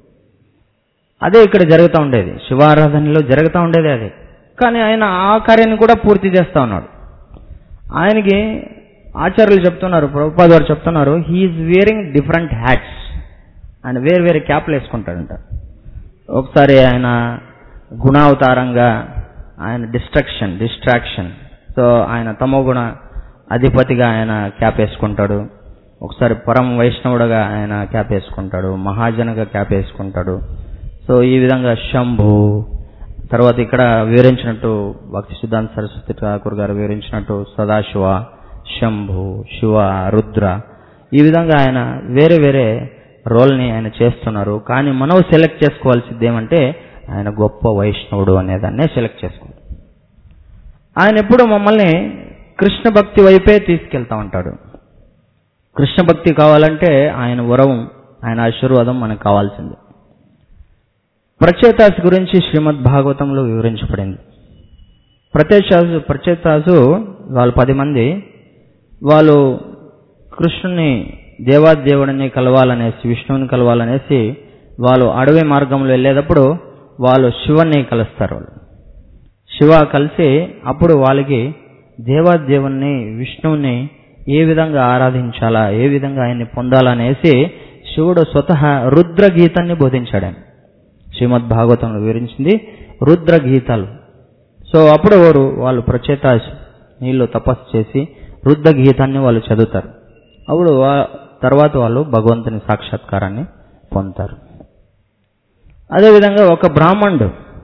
Speaker 1: అదే ఇక్కడ జరుగుతూ ఉండేది శివారాధనలో జరుగుతూ ఉండేది అదే కానీ ఆయన ఆ కార్యాన్ని కూడా పూర్తి చేస్తా ఉన్నాడు ఆయనకి ఆచార్యులు చెప్తున్నారు ప్రభుపాద్ వారు చెప్తున్నారు హీఈస్ వేరింగ్ డిఫరెంట్ హ్యాట్స్ ఆయన వేరు వేరే క్యాప్లు వేసుకుంటాడంట ఒకసారి ఆయన గుణావతారంగా ఆయన డిస్ట్రక్షన్ డిస్ట్రాక్షన్ సో ఆయన తమోగుణ అధిపతిగా ఆయన క్యాప్ వేసుకుంటాడు ఒకసారి పరమ వైష్ణవుడుగా ఆయన క్యాప్ వేసుకుంటాడు మహాజనగా క్యాప్ వేసుకుంటాడు సో ఈ విధంగా శంభు తర్వాత ఇక్కడ వివరించినట్టు భక్తి సిద్ధాంత సరస్వతి ఠాకూర్ గారు వివరించినట్టు సదాశివ శంభు శివ రుద్ర ఈ విధంగా ఆయన వేరే వేరే రోల్ని ఆయన చేస్తున్నారు కానీ మనం సెలెక్ట్ చేసుకోవాల్సింది ఏమంటే ఆయన గొప్ప వైష్ణవుడు అనేదాన్నే సెలెక్ట్ చేసుకోవాలి ఆయన ఎప్పుడు మమ్మల్ని కృష్ణ భక్తి వైపే తీసుకెళ్తా ఉంటాడు కృష్ణ భక్తి కావాలంటే ఆయన వరం ఆయన ఆశీర్వాదం మనకు కావాల్సింది ప్రచేతాసు గురించి శ్రీమద్ భాగవతంలో వివరించబడింది ప్రచేతాసు ప్రచేతాసు వాళ్ళు పది మంది వాళ్ళు కృష్ణుని దేవాదేవుడిని కలవాలనేసి విష్ణువుని కలవాలనేసి వాళ్ళు అడవి మార్గంలో వెళ్ళేటప్పుడు వాళ్ళు శివుని కలుస్తారు వాళ్ళు శివ కలిసి అప్పుడు వాళ్ళకి దేవాదేవుణ్ణి విష్ణువుని ఏ విధంగా ఆరాధించాలా ఏ విధంగా ఆయన్ని పొందాలనేసి శివుడు స్వతహా రుద్ర గీతాన్ని బోధించాడు ఆయన శ్రీమద్ భాగవతంలో వివరించింది రుద్ర గీతాలు సో అప్పుడు వారు వాళ్ళు ప్రచేత నీళ్ళు తపస్సు చేసి రుద్ర గీతాన్ని వాళ్ళు చదువుతారు అప్పుడు వా- తర్వాత వాళ్ళు భగవంతుని సాక్షాత్కారాన్ని పొందుతారు అదేవిధంగా ఒక బ్రాహ్మణుడు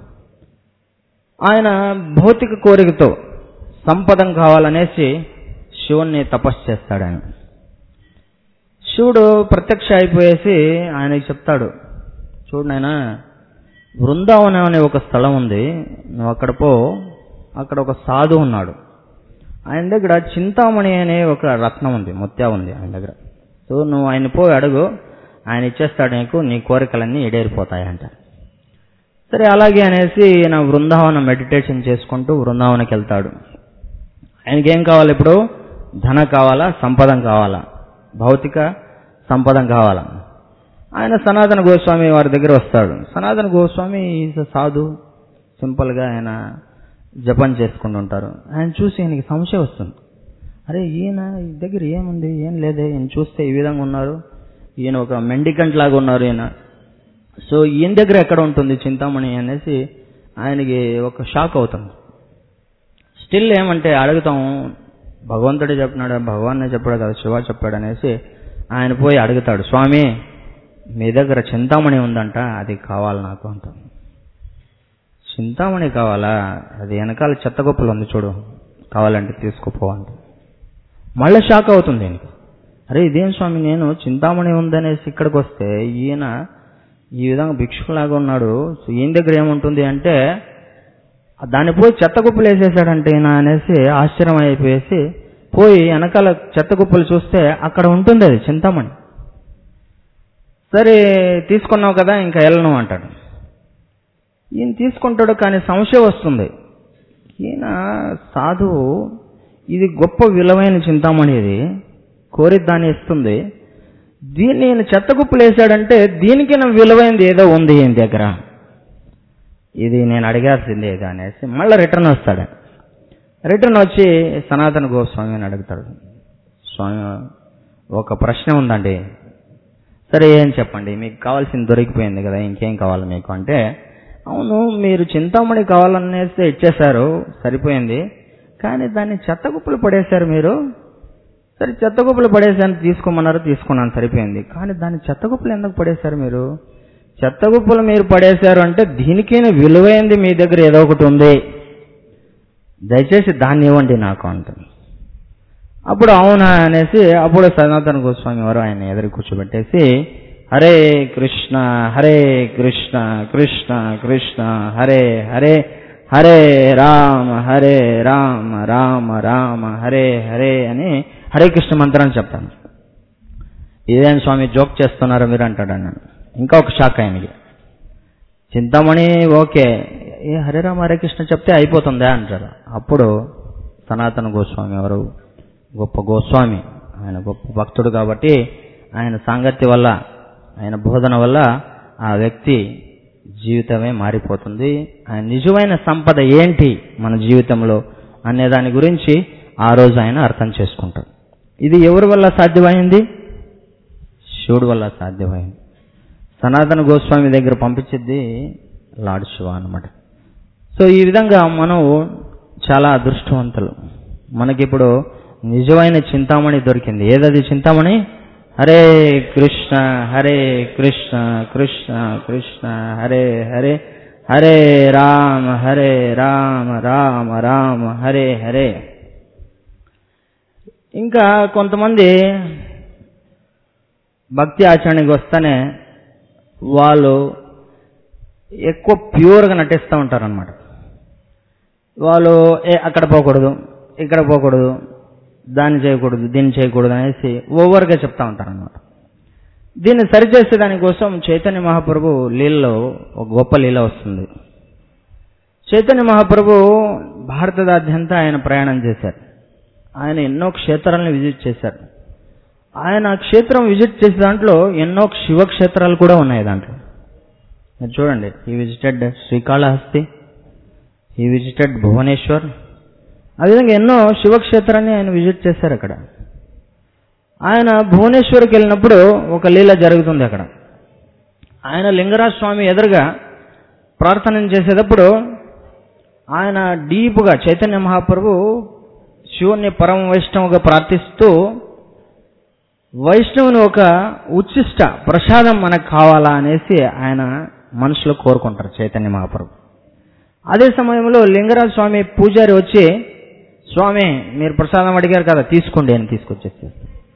Speaker 1: ఆయన భౌతిక కోరికతో సంపదం కావాలనేసి శివుణ్ణి తపస్సు చేస్తాడు ఆయన శివుడు ప్రత్యక్ష అయిపోయేసి ఆయనకి చెప్తాడు చూడు నాయనా బృందావనం అనే ఒక స్థలం ఉంది నువ్వు అక్కడ పో అక్కడ ఒక సాధు ఉన్నాడు ఆయన దగ్గర చింతామణి అనే ఒక రత్నం ఉంది ముత్య ఉంది ఆయన దగ్గర సో నువ్వు ఆయన పోయి అడుగు ఆయన ఇచ్చేస్తాడు నీకు నీ కోరికలన్నీ ఈడేరిపోతాయి అంట సరే అలాగే అనేసి ఈయన బృందావనం మెడిటేషన్ చేసుకుంటూ బృందావనకి వెళ్తాడు ఆయనకి ఏం కావాలి ఇప్పుడు ధన కావాలా సంపదం కావాలా భౌతిక సంపదం కావాలా ఆయన సనాతన గోస్వామి వారి దగ్గర వస్తాడు సనాతన గోస్వామి ఈజ్ సాధు సింపుల్గా ఆయన జపం చేసుకుంటూ ఉంటారు ఆయన చూసి ఆయనకి సంశయం వస్తుంది అరే ఈయన ఈ దగ్గర ఏముంది ఏం లేదే ఈయన చూస్తే ఈ విధంగా ఉన్నారు ఈయన ఒక మెండికంట్ లాగా ఉన్నారు ఈయన సో ఈయన దగ్గర ఎక్కడ ఉంటుంది చింతామణి అనేసి ఆయనకి ఒక షాక్ అవుతుంది స్టిల్ ఏమంటే అడుగుతాం భగవంతుడే చెప్పినాడు భగవానే చెప్పాడు కదా శివ చెప్పాడు అనేసి ఆయన పోయి అడుగుతాడు స్వామి మీ దగ్గర చింతామణి ఉందంట అది కావాలి నాకు అంట చింతామణి కావాలా అది వెనకాల చెత్తగొప్పలు ఉంది చూడు కావాలంటే తీసుకుపో అంట మళ్ళీ షాక్ అవుతుంది ఈయనకి అరే ఇదేం స్వామి నేను చింతామణి ఉందనేసి ఇక్కడికి వస్తే ఈయన ఈ విధంగా భిక్షులాగా ఉన్నాడు సో ఈయన దగ్గర ఏముంటుంది అంటే దాన్ని పోయి చెత్త కుప్పలు వేసేసాడంటే ఈయన అనేసి ఆశ్చర్యం అయిపోయేసి పోయి వెనకాల చెత్త కుప్పలు చూస్తే అక్కడ ఉంటుంది అది చింతామణి సరే తీసుకున్నావు కదా ఇంకా వెళ్ళను అంటాడు ఈయన తీసుకుంటాడు కానీ సంశయం వస్తుంది ఈయన సాధువు ఇది గొప్ప విలువైన చింతామణి ఇది కోరి దాన్ని ఇస్తుంది దీన్ని ఈయన చెత్త కుప్పలు వేసాడంటే దీనికి విలువైనది ఏదో ఉంది ఈయన దగ్గర ఇది నేను అడిగాల్సిందే ఇది అనేసి మళ్ళీ రిటర్న్ వస్తాడు రిటర్న్ వచ్చి సనాతన గోస్వామిని అడుగుతాడు స్వామి ఒక ప్రశ్న ఉందండి సరే ఏం చెప్పండి మీకు కావాల్సింది దొరికిపోయింది కదా ఇంకేం కావాలి మీకు అంటే అవును మీరు చింతామణి కావాలనేసి ఇచ్చేశారు సరిపోయింది కానీ దాన్ని చెత్తగుప్పలు పడేశారు మీరు సరే చెత్తగుప్పలు పడేసాను తీసుకోమన్నారు తీసుకున్నాను సరిపోయింది కానీ దాన్ని చెత్తగుప్పలు ఎందుకు పడేశారు మీరు చెత్తగుప్పలు మీరు పడేశారు అంటే దీనికైనా విలువైంది మీ దగ్గర ఏదో ఒకటి ఉంది దయచేసి దాన్ని ఇవ్వండి నాకు అంటుంది అప్పుడు అవునా అనేసి అప్పుడు సనాతన గోస్వామి వారు ఆయన ఎదురు కూర్చోబెట్టేసి హరే కృష్ణ హరే కృష్ణ కృష్ణ కృష్ణ హరే హరే హరే రామ హరే రామ రామ రామ హరే హరే అని హరే కృష్ణ మంత్రాన్ని చెప్తాను ఇదేం స్వామి జోక్ చేస్తున్నారో మీరు అంటాడు అన్నాను ఇంకా ఒక షాక్ ఆయనకి చింతామణి ఓకే ఏ హరే రామ హరే కృష్ణ చెప్తే అయిపోతుందా అంటారు అప్పుడు సనాతన గోస్వామి ఎవరు గొప్ప గోస్వామి ఆయన గొప్ప భక్తుడు కాబట్టి ఆయన సాంగత్య వల్ల ఆయన బోధన వల్ల ఆ వ్యక్తి జీవితమే మారిపోతుంది ఆయన నిజమైన సంపద ఏంటి మన జీవితంలో అనే దాని గురించి ఆ రోజు ఆయన అర్థం చేసుకుంటాడు ఇది ఎవరి వల్ల సాధ్యమైంది శివుడు వల్ల సాధ్యమైంది సనాతన గోస్వామి దగ్గర పంపించింది లార్డ్ శివ అనమాట సో ఈ విధంగా మనం చాలా అదృష్టవంతులు మనకిప్పుడు నిజమైన చింతామణి దొరికింది ఏదది చింతామణి హరే కృష్ణ హరే కృష్ణ కృష్ణ కృష్ణ హరే హరే హరే రామ హరే రామ రామ రామ హరే హరే ఇంకా కొంతమంది భక్తి ఆచరణకి వస్తేనే వాళ్ళు ఎక్కువ ప్యూర్గా నటిస్తూ ఉంటారనమాట వాళ్ళు ఏ అక్కడ పోకూడదు ఇక్కడ పోకూడదు దాన్ని చేయకూడదు దీన్ని చేయకూడదు అనేసి ఓవర్గా చెప్తా ఉంటారనమాట దీన్ని సరిచేసే దానికోసం చైతన్య మహాప్రభు లీలలో ఒక గొప్ప లీల వస్తుంది చైతన్య మహాప్రభు భారతదాద్యంత ఆయన ప్రయాణం చేశారు ఆయన ఎన్నో క్షేత్రాలను విజిట్ చేశారు ఆయన ఆ క్షేత్రం విజిట్ చేసే దాంట్లో ఎన్నో శివ క్షేత్రాలు కూడా ఉన్నాయి దాంట్లో మీరు చూడండి ఈ విజిటెడ్ శ్రీకాళహస్తి ఈ విజిటెడ్ భువనేశ్వర్ ఆ విధంగా ఎన్నో శివక్షేత్రాన్ని ఆయన విజిట్ చేశారు అక్కడ ఆయన భువనేశ్వర్కి వెళ్ళినప్పుడు ఒక లీల జరుగుతుంది అక్కడ ఆయన లింగరాజ్ స్వామి ఎదురుగా ప్రార్థన చేసేటప్పుడు ఆయన డీప్గా చైతన్య మహాప్రభు శివుణ్ణి పరమ వైష్ణవుగా ప్రార్థిస్తూ వైష్ణవుని ఒక ఉచ్చిష్ట ప్రసాదం మనకు కావాలా అనేసి ఆయన మనసులో కోరుకుంటారు చైతన్య మహాప్రభు అదే సమయంలో లింగరాజ స్వామి పూజారి వచ్చి స్వామి మీరు ప్రసాదం అడిగారు కదా తీసుకోండి అని తీసుకొచ్చేసి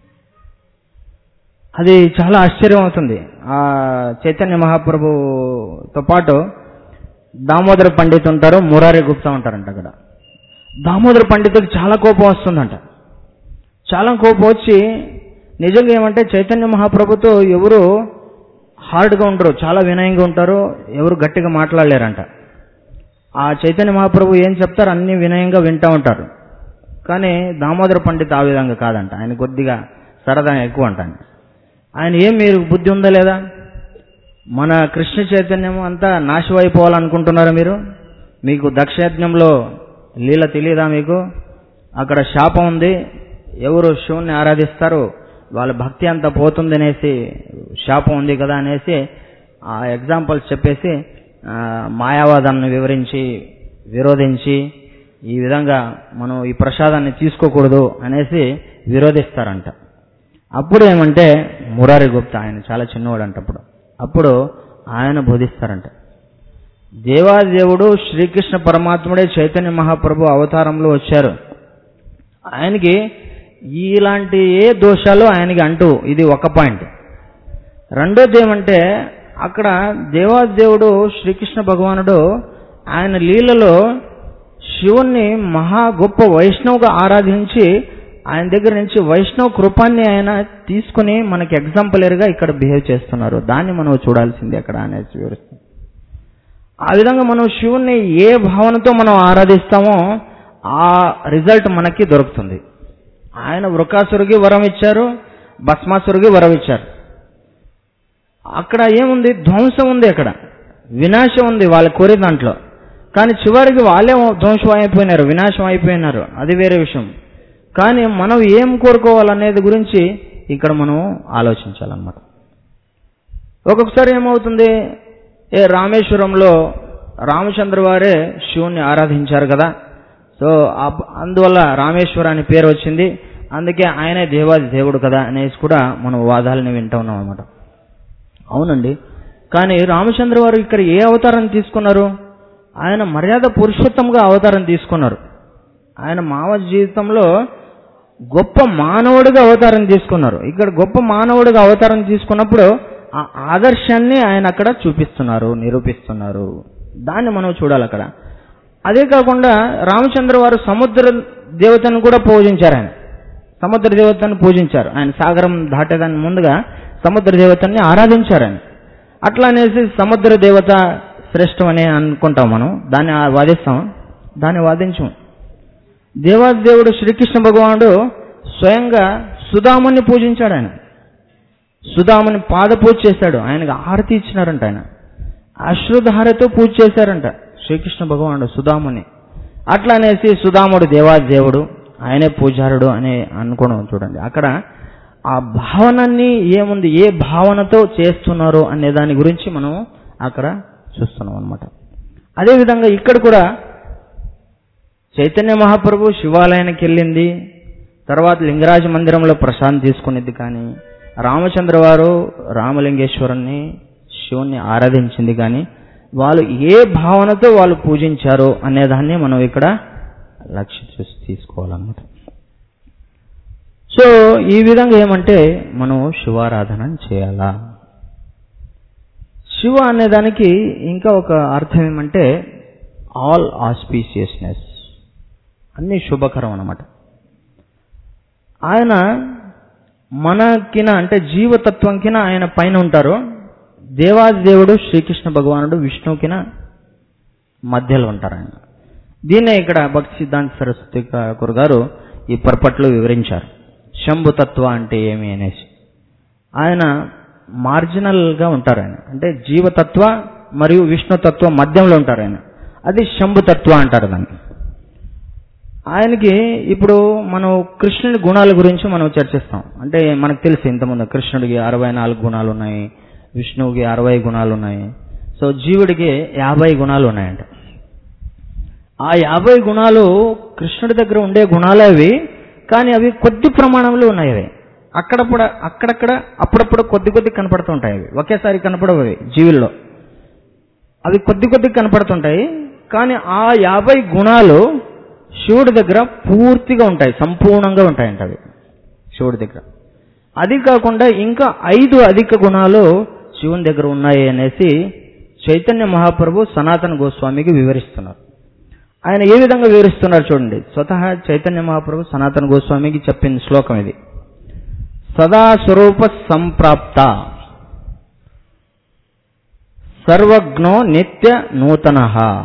Speaker 1: అది చాలా ఆశ్చర్యం అవుతుంది ఆ చైతన్య మహాప్రభుతో పాటు దామోదర పండిత్ ఉంటారు మురారి గుప్తా ఉంటారంట అక్కడ దామోదర పండితుడికి చాలా కోపం వస్తుందంట చాలా కోపం వచ్చి నిజంగా ఏమంటే చైతన్య మహాప్రభుతో ఎవరు హార్డ్గా ఉండరు చాలా వినయంగా ఉంటారు ఎవరు గట్టిగా మాట్లాడలేరంట ఆ చైతన్య మహాప్రభు ఏం చెప్తారు అన్ని వినయంగా వింటూ ఉంటారు కానీ దామోదర పండిత్ ఆ విధంగా కాదంట ఆయన కొద్దిగా సరదా ఎక్కువ అంట ఆయన. ఆయన ఏం మీరు బుద్ధి ఉందా లేదా మన కృష్ణ చైతన్యం అంతా నాశనం అయిపోవాలనుకుంటున్నారా మీరు మీకు దక్షయజ్ఞంలో లీల తెలియదా మీకు అక్కడ శాపం ఉంది ఎవరు శివుణ్ణి ఆరాధిస్తారో వాళ్ళ భక్తి అంతా పోతుంది అనేసి శాపం ఉంది కదా అనేసి ఆ ఎగ్జాంపుల్స్ చెప్పేసి ఆ, మాయావాదాన్ని వివరించి విరోధించి ఈ విధంగా మనం ఈ ప్రసాదాన్ని తీసుకోకూడదు అనేసి విరోధిస్తారంట అప్పుడు ఏమంటే మురారి గుప్తా ఆయన చాలా చిన్నవాడు అంట అప్పుడు అప్పుడు ఆయన బోధిస్తారంట దేవాదేవుడు శ్రీకృష్ణ పరమాత్ముడే చైతన్య మహాప్రభు అవతారంలో వచ్చారు ఆయనకి ఇలాంటి ఏ దోషాలు ఆయనకి అంటూ ఇది ఒక పాయింట్ రెండోది ఏమంటే అక్కడ దేవాదేవుడు శ్రీకృష్ణ భగవానుడు ఆయన లీలలో శివుణ్ణి మహా గొప్ప వైష్ణవుగా ఆరాధించి ఆయన దగ్గర నుంచి వైష్ణవ కృపాన్ని ఆయన తీసుకుని మనకి ఎగ్జాంపులర్గా ఇక్కడ బిహేవ్ చేస్తున్నారు దాన్ని మనం చూడాల్సింది అక్కడ అనేసి వివరిస్తుంది ఆ విధంగా మనం శివుణ్ణి ఏ భావనతో మనం ఆరాధిస్తామో ఆ రిజల్ట్ మనకి దొరుకుతుంది ఆయన వృకాసురుకి వరం ఇచ్చారు భస్మాసురుకి వరం ఇచ్చారు అక్కడ ఏముంది ధ్వంసం ఉంది అక్కడ వినాశం ఉంది వాళ్ళ కోరే దాంట్లో కానీ చివరికి వాళ్ళే ధ్వంసం అయిపోయినారు వినాశం అయిపోయినారు అది వేరే విషయం కానీ మనం ఏం కోరుకోవాలనేది గురించి ఇక్కడ మనం ఆలోచించాలన్నమాట ఒక్కొక్కసారి ఏమవుతుంది ఏ రామేశ్వరంలో రామచంద్ర వారే శివుణ్ణి ఆరాధించారు కదా సో ఆ- అందువల్ల రామేశ్వర అని పేరు వచ్చింది అందుకే ఆయనే దేవాది దేవుడు కదా అనేసి కూడా మనం వాదాలని వింటూ ఉన్నాం అనమాట అవునండి కానీ రామచంద్ర వారు ఇక్కడ ఏ అవతారం తీసుకున్నారు ఆయన మర్యాద పురుషోత్తముగా అవతారం తీసుకున్నారు ఆయన మానవ జీవితంలో గొప్ప మానవుడిగా అవతారం తీసుకున్నారు ఇక్కడ గొప్ప మానవుడిగా అవతారం తీసుకున్నప్పుడు ఆ ఆదర్శాన్ని ఆయన అక్కడ చూపిస్తున్నారు నిరూపిస్తున్నారు దాన్ని మనం చూడాలి అక్కడ అదే కాకుండా రామచంద్ర వారు సముద్ర దేవతను కూడా పూజించారు ఆయన సముద్ర దేవతను పూజించారు ఆయన సాగరం దాటేదాని ముందుగా సముద్ర దేవతని ఆరాధించారు ఆయన అట్లా అనేసి సముద్ర దేవత శ్రేష్టం అని అనుకుంటాం మనం దాన్ని ఆ- వాదిస్తాం దాన్ని వాదించం దేవాదేవుడు శ్రీకృష్ణ భగవానుడు స్వయంగా సుధాముని పూజించాడు ఆయన సుధాముని పాద పూజ చేశాడు ఆయనకు ఆరతి ఇచ్చినారంట ఆయన అశ్రుధారతో పూజ చేశారంట శ్రీకృష్ణ భగవానుడు సుధాముని అట్లా అనేసి సుధాముడు దేవాదేవుడు ఆయనే పూజారుడు అని అనుకోవడం చూడండి అక్కడ ఆ భావనని ఏముంది ఏ భావనతో చేస్తున్నారు అనే దాని గురించి మనం అక్కడ చూస్తున్నాం అనమాట అదేవిధంగా ఇక్కడ కూడా చైతన్య మహాప్రభు శివాలయానికి వెళ్ళింది తర్వాత లింగరాజ మందిరంలో ప్రశాంత్ తీసుకునేది కానీ రామచంద్ర వారు రామలింగేశ్వరుణ్ణి శివుణ్ణి ఆరాధించింది కానీ వాళ్ళు ఏ భావనతో వాళ్ళు పూజించారు అనేదాన్ని మనం ఇక్కడ లక్ష్య చూసి తీసుకోవాలన్నమాట సో ఈ విధంగా ఏమంటే మనం శివారాధన చేయాలా శివ అనే దానికి ఇంకా ఒక అర్థం ఏమంటే ఆల్ ఆస్పీషియస్నెస్ అన్ని శుభకరం అన్నమాట ఆయన మనకిన అంటే జీవతత్వంకిన ఆయన పైన ఉంటారు దేవాది దేవుడు శ్రీకృష్ణ భగవానుడు విష్ణువుకిన మధ్యలో ఉంటారు ఆయన దీన్నే ఇక్కడ భక్తి సిద్ధాంత సరస్వతి ఠాకూర్ గారు ఈ పర్పట్లో వివరించారు శంభుతత్వ అంటే ఏమి అనేసి ఆయన మార్జినల్గా ఉంటారు ఆయన అంటే జీవతత్వ మరియు విష్ణుతత్వ మధ్యంలో ఉంటారు ఆయన అది శంభుతత్వ అంటారు దాన్ని ఆయనకి ఇప్పుడు మనం కృష్ణుడి గుణాల గురించి మనం చర్చిస్తాం అంటే మనకు తెలుసు ఇంతకుముందు కృష్ణుడికి అరవై నాలుగు గుణాలు ఉన్నాయి విష్ణువుకి అరవై గుణాలు ఉన్నాయి సో జీవుడికి యాభై గుణాలు ఉన్నాయంట ఆ యాభై గుణాలు కృష్ణుడి దగ్గర ఉండే గుణాలే అవి కానీ అవి కొద్ది ప్రమాణంలో ఉన్నాయి అవి అక్కడప్పుడు అక్కడక్కడ అప్పుడప్పుడు కొద్ది కొద్ది కనపడుతూ ఉంటాయి అవి ఒకేసారి కనపడవు అవి జీవుల్లో అవి కొద్ది కొద్ది కనపడుతుంటాయి కానీ ఆ యాభై గుణాలు శివుడి దగ్గర పూర్తిగా ఉంటాయి సంపూర్ణంగా ఉంటాయంట అవి శివుడి దగ్గర అది కాకుండా ఇంకా ఐదు అధిక గుణాలు శివుని దగ్గర ఉన్నాయి అనేసి చైతన్య మహాప్రభు సనాతన గోస్వామికి వివరిస్తున్నారు ఆయన ఏ విధంగా వివరిస్తున్నారు చూడండి స్వతహా చైతన్య మహాప్రభు సనాతన గోస్వామికి చెప్పిన శ్లోకం ఇది సదా స్వరూప సంప్రాప్త సర్వజ్ఞో నిత్య నూతన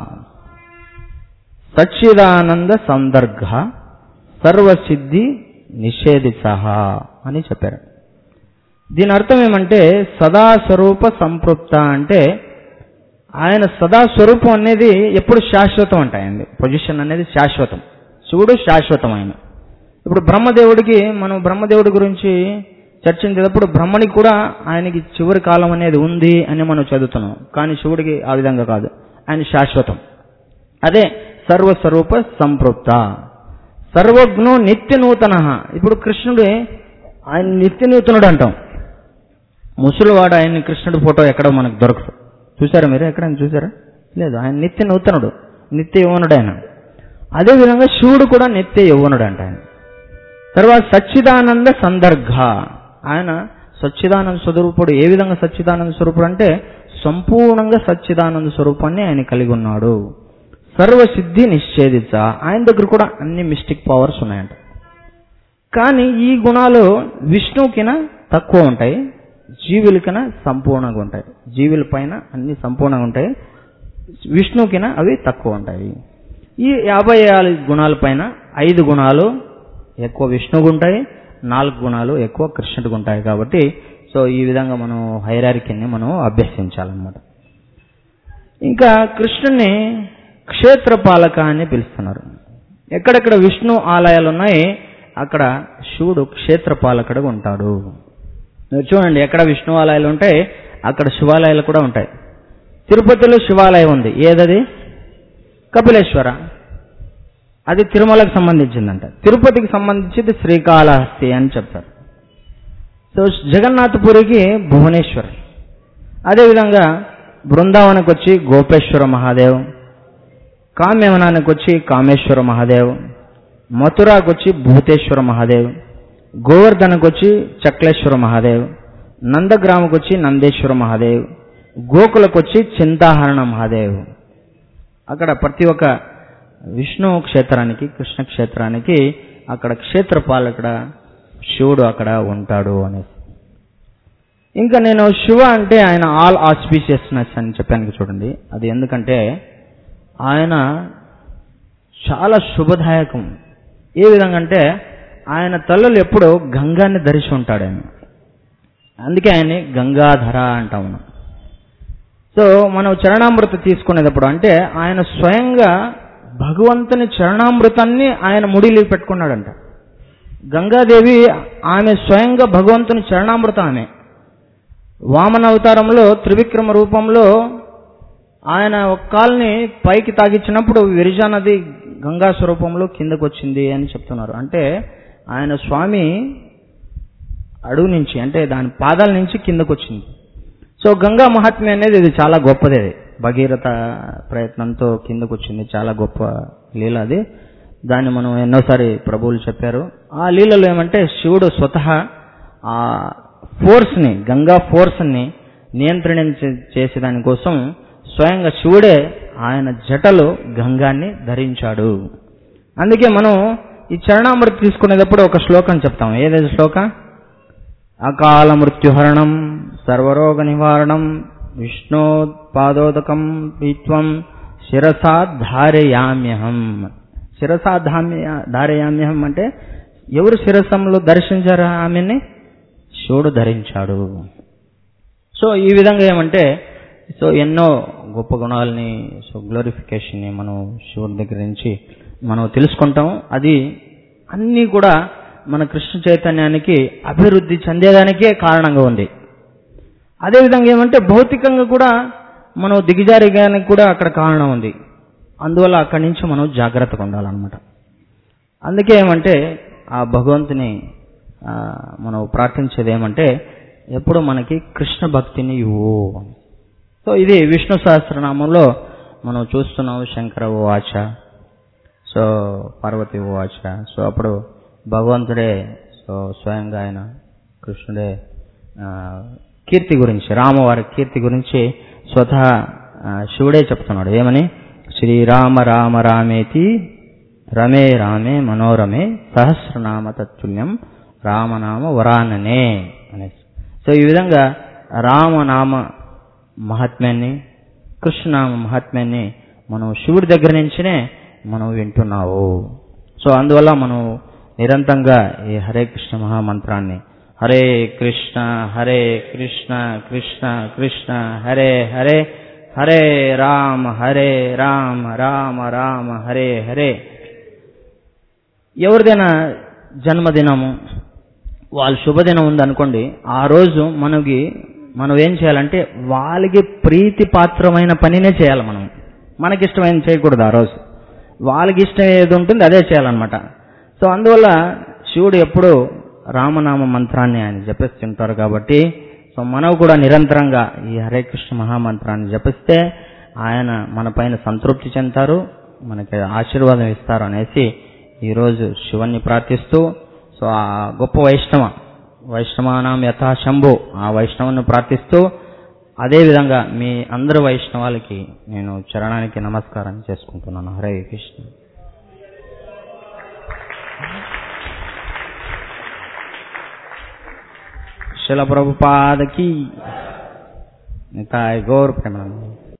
Speaker 1: సచ్చిదానంద సందర్గ సర్వసిద్ధి నిషేధిత అని చెప్పారు దీని అర్థం ఏమంటే సదా స్వరూప సంపృప్త అంటే ఆయన సదా స్వరూపం అనేది ఎప్పుడు శాశ్వతం అంట ఆయనది పొజిషన్ అనేది శాశ్వతం శివుడు శాశ్వతం ఆయన ఇప్పుడు బ్రహ్మదేవుడికి మనం బ్రహ్మదేవుడి గురించి చర్చించేటప్పుడు బ్రహ్మనికి కూడా ఆయనకి చివరి కాలం అనేది ఉంది అని మనం చదువుతున్నాం కానీ శివుడికి ఆ విధంగా కాదు ఆయన శాశ్వతం అదే సర్వస్వరూప సంపృప్త సర్వజ్ఞో నిత్య నూతన ఇప్పుడు కృష్ణుడు ఆయన నిత్య నూతనుడు అంటాం ముసలివాడు ఆయన కృష్ణుడి ఫోటో ఎక్కడ మనకు దొరకదు చూసారా మీరు ఎక్కడైనా చూసారా లేదు ఆయన నిత్య నూతనుడు నిత్య యౌవనుడు ఆయన అదేవిధంగా శివుడు కూడా నిత్య యౌవనుడు అంట ఆయన తర్వాత సచ్చిదానంద సందర్ఘ ఆయన సచ్చిదానంద స్వరూపుడు ఏ విధంగా సచ్చిదానంద స్వరూపుడు అంటే సంపూర్ణంగా సచ్చిదానంద స్వరూపాన్ని ఆయన కలిగి ఉన్నాడు సర్వసిద్ధి నిశ్చేదించ ఆయన దగ్గర కూడా అన్ని మిస్టిక్ పవర్స్ ఉన్నాయంట కానీ ఈ గుణాలు విష్ణువుకిన తక్కువ ఉంటాయి జీవులకిన సంపూర్ణంగా ఉంటాయి జీవుల పైన అన్ని సంపూర్ణంగా ఉంటాయి విష్ణువుకిన అవి తక్కువ ఉంటాయి ఈ యాభై ఆరు గుణాల పైన ఐదు గుణాలు ఎక్కువ విష్ణువుకు ఉంటాయి నాలుగు గుణాలు ఎక్కువ కృష్ణుడికి ఉంటాయి కాబట్టి సో ఈ విధంగా మనం హైరారికిని మనం అభ్యసించాలన్నమాట ఇంకా కృష్ణుని క్షేత్రపాలక అని పిలుస్తున్నారు ఎక్కడెక్కడ విష్ణు ఆలయాలు ఉన్నాయి అక్కడ శివుడు క్షేత్రపాలకుడుగా ఉంటాడు మీరు చూడండి ఎక్కడ విష్ణు ఆలయాలు ఉంటాయి అక్కడ శివాలయాలు కూడా ఉంటాయి తిరుపతిలో శివాలయం ఉంది ఏదది కపిలేశ్వర అది తిరుమలకు సంబంధించిందంట తిరుపతికి సంబంధించింది శ్రీకాళహస్తి అని చెప్తారు సో జగన్నాథపురికి భువనేశ్వర్ అదేవిధంగా బృందావనకు వచ్చి గోపేశ్వర మహాదేవ్ కామ్యవనానికి వచ్చి కామేశ్వర మహాదేవ్ మథురాకు వచ్చి భూతేశ్వర మహాదేవ్ గోవర్ధనకు వచ్చి చక్లేశ్వర మహాదేవ్ నందగ్రామకు వచ్చి నందేశ్వర మహాదేవ్ గోకులకు వచ్చి చింతాహరణ మహాదేవ్ అక్కడ ప్రతి ఒక్క విష్ణు క్షేత్రానికి కృష్ణ క్షేత్రానికి అక్కడ క్షేత్రపాలకుడ శివుడు అక్కడ ఉంటాడు అనేసి ఇంకా నేను శివ అంటే ఆయన ఆల్ ఆస్పీషియస్నెస్ అని చెప్పాను చూడండి అది ఎందుకంటే ఆయన చాలా శుభదాయకం ఏ విధంగా అంటే ఆయన తల్లులు ఎప్పుడు గంగాన్ని ధరిచి ఉంటాడు ఆయన అందుకే ఆయన్ని గంగాధర అంటాం మనం సో మనం చరణామృత తీసుకునేటప్పుడు అంటే ఆయన స్వయంగా భగవంతుని చరణామృతాన్ని ఆయన ముడిలో పెట్టుకున్నాడంట గంగాదేవి ఆమె స్వయంగా భగవంతుని చరణామృతం ఆమె వామన అవతారంలో త్రివిక్రమ రూపంలో ఆయన ఒక కాల్ని పైకి తాగిచ్చినప్పుడు విరిజా నది గంగా స్వరూపంలో కిందకు వచ్చింది అని చెప్తున్నారు అంటే ఆయన స్వామి అడుగు నుంచి అంటే దాని పాదాల నుంచి కిందకు వచ్చింది సో గంగా మహాత్మ్యం అనేది ఇది చాలా గొప్పది అది భగీరథ ప్రయత్నంతో కిందకు వచ్చింది చాలా గొప్ప లీల అది దాన్ని మనం ఎన్నోసారి ప్రభువులు చెప్పారు ఆ లీలలో ఏమంటే శివుడు స్వతహా ఆ ఫోర్స్ని గంగా ఫోర్స్ని నియంత్రణ చేసే దానికోసం స్వయంగా శివుడే ఆయన జటలో గంగాన్ని ధరించాడు అందుకే మనం ఈ చరణామృతి తీసుకునేటప్పుడు ఒక శ్లోకం చెప్తాం ఏదైతే శ్లోక అకాల మృత్యుహరణం సర్వరోగ నివారణం విష్ణోత్పాదోదకం పీత్వం శిరసా ధారయామ్యహం శిరసా ధామ్య ధారయామ్యహం అంటే ఎవరు శిరసంలో దర్శించారు ఆమెని శివుడు ధరించాడు సో ఈ విధంగా ఏమంటే సో ఎన్నో గొప్ప గుణాలని సో గ్లోరిఫికేషన్ని మనం శివుడి దగ్గర నుంచి మనం తెలుసుకుంటాం అది అన్నీ కూడా మన కృష్ణ చైతన్యానికి అభివృద్ధి చెందేదానికే కారణంగా ఉంది అదేవిధంగా ఏమంటే భౌతికంగా కూడా మనం దిగజారిగానికి కూడా అక్కడ కారణం ఉంది అందువల్ల అక్కడి నుంచి మనం జాగ్రత్తగా ఉండాలన్నమాట అందుకే ఏమంటే ఆ భగవంతుని ఆ, మనం ప్రార్థించేది ఏమంటే ఎప్పుడు మనకి కృష్ణ భక్తిని ఇవ్వు సో ఇది విష్ణు సహస్రనామంలో మనం చూస్తున్నాం శంకర వాచ సో పార్వతి వాచ సో అప్పుడు భగవంతుడే సో స్వయంగా ఆయన కృష్ణుడే ఆ, కీర్తి గురించి రామవారి కీర్తి గురించి స్వతహ ఆ, శివుడే చెప్తున్నాడు ఏమని శ్రీరామ రామ రామేతి రమే రామే మనోరమే సహస్రనామ తత్తుల్యం రామనామ వరాననే అనేసి సో ఈ విధంగా రామనామ మహాత్మ్యాన్ని కృష్ణనామ మహాత్మ్యాన్ని మనం శివుడి దగ్గర నుంచినే మనం వింటున్నావు సో అందువల్ల మనం నిరంతరంగా ఈ హరే కృష్ణ మహామంత్రాన్ని హరే కృష్ణ హరే కృష్ణ కృష్ణ కృష్ణ హరే హరే హరే రామ హరే రామ రామ రామ హరే హరే ఎవరిదైనా జన్మదినము వాళ్ళ శుభదినం ఉందనుకోండి ఆ రోజు మనకి మనం ఏం చేయాలంటే వాళ్ళకి ప్రీతి పాత్రమైన పనినే చేయాలి మనం మనకిష్టమైన చేయకూడదు ఆ రోజు వాళ్ళకి ఇష్టం ఏది ఉంటుంది అదే చేయాలన్నమాట సో అందువల్ల శివుడు ఎప్పుడు రామనామ మంత్రాన్ని ఆయన జపిస్తుంటారు కాబట్టి సో మనం కూడా నిరంతరంగా ఈ హరే కృష్ణ మహామంత్రాన్ని జపిస్తే ఆయన మన పైన సంతృప్తి చెందుతారు మనకి ఆశీర్వాదం ఇస్తారు అనేసి ఈరోజు శివుణ్ణి ప్రార్థిస్తూ సో ఆ గొప్ప వైష్ణవ వైష్ణవానాం యథాశంభు ఆ వైష్ణవుని ప్రార్థిస్తూ అదేవిధంగా మీ అందరు వైష్ణవాలకి నేను చరణానికి నమస్కారం చేసుకుంటున్నాను హరే కృష్ణ శిల ప్రభుపాదకి నితాయ్ గౌర్ ప్రేమ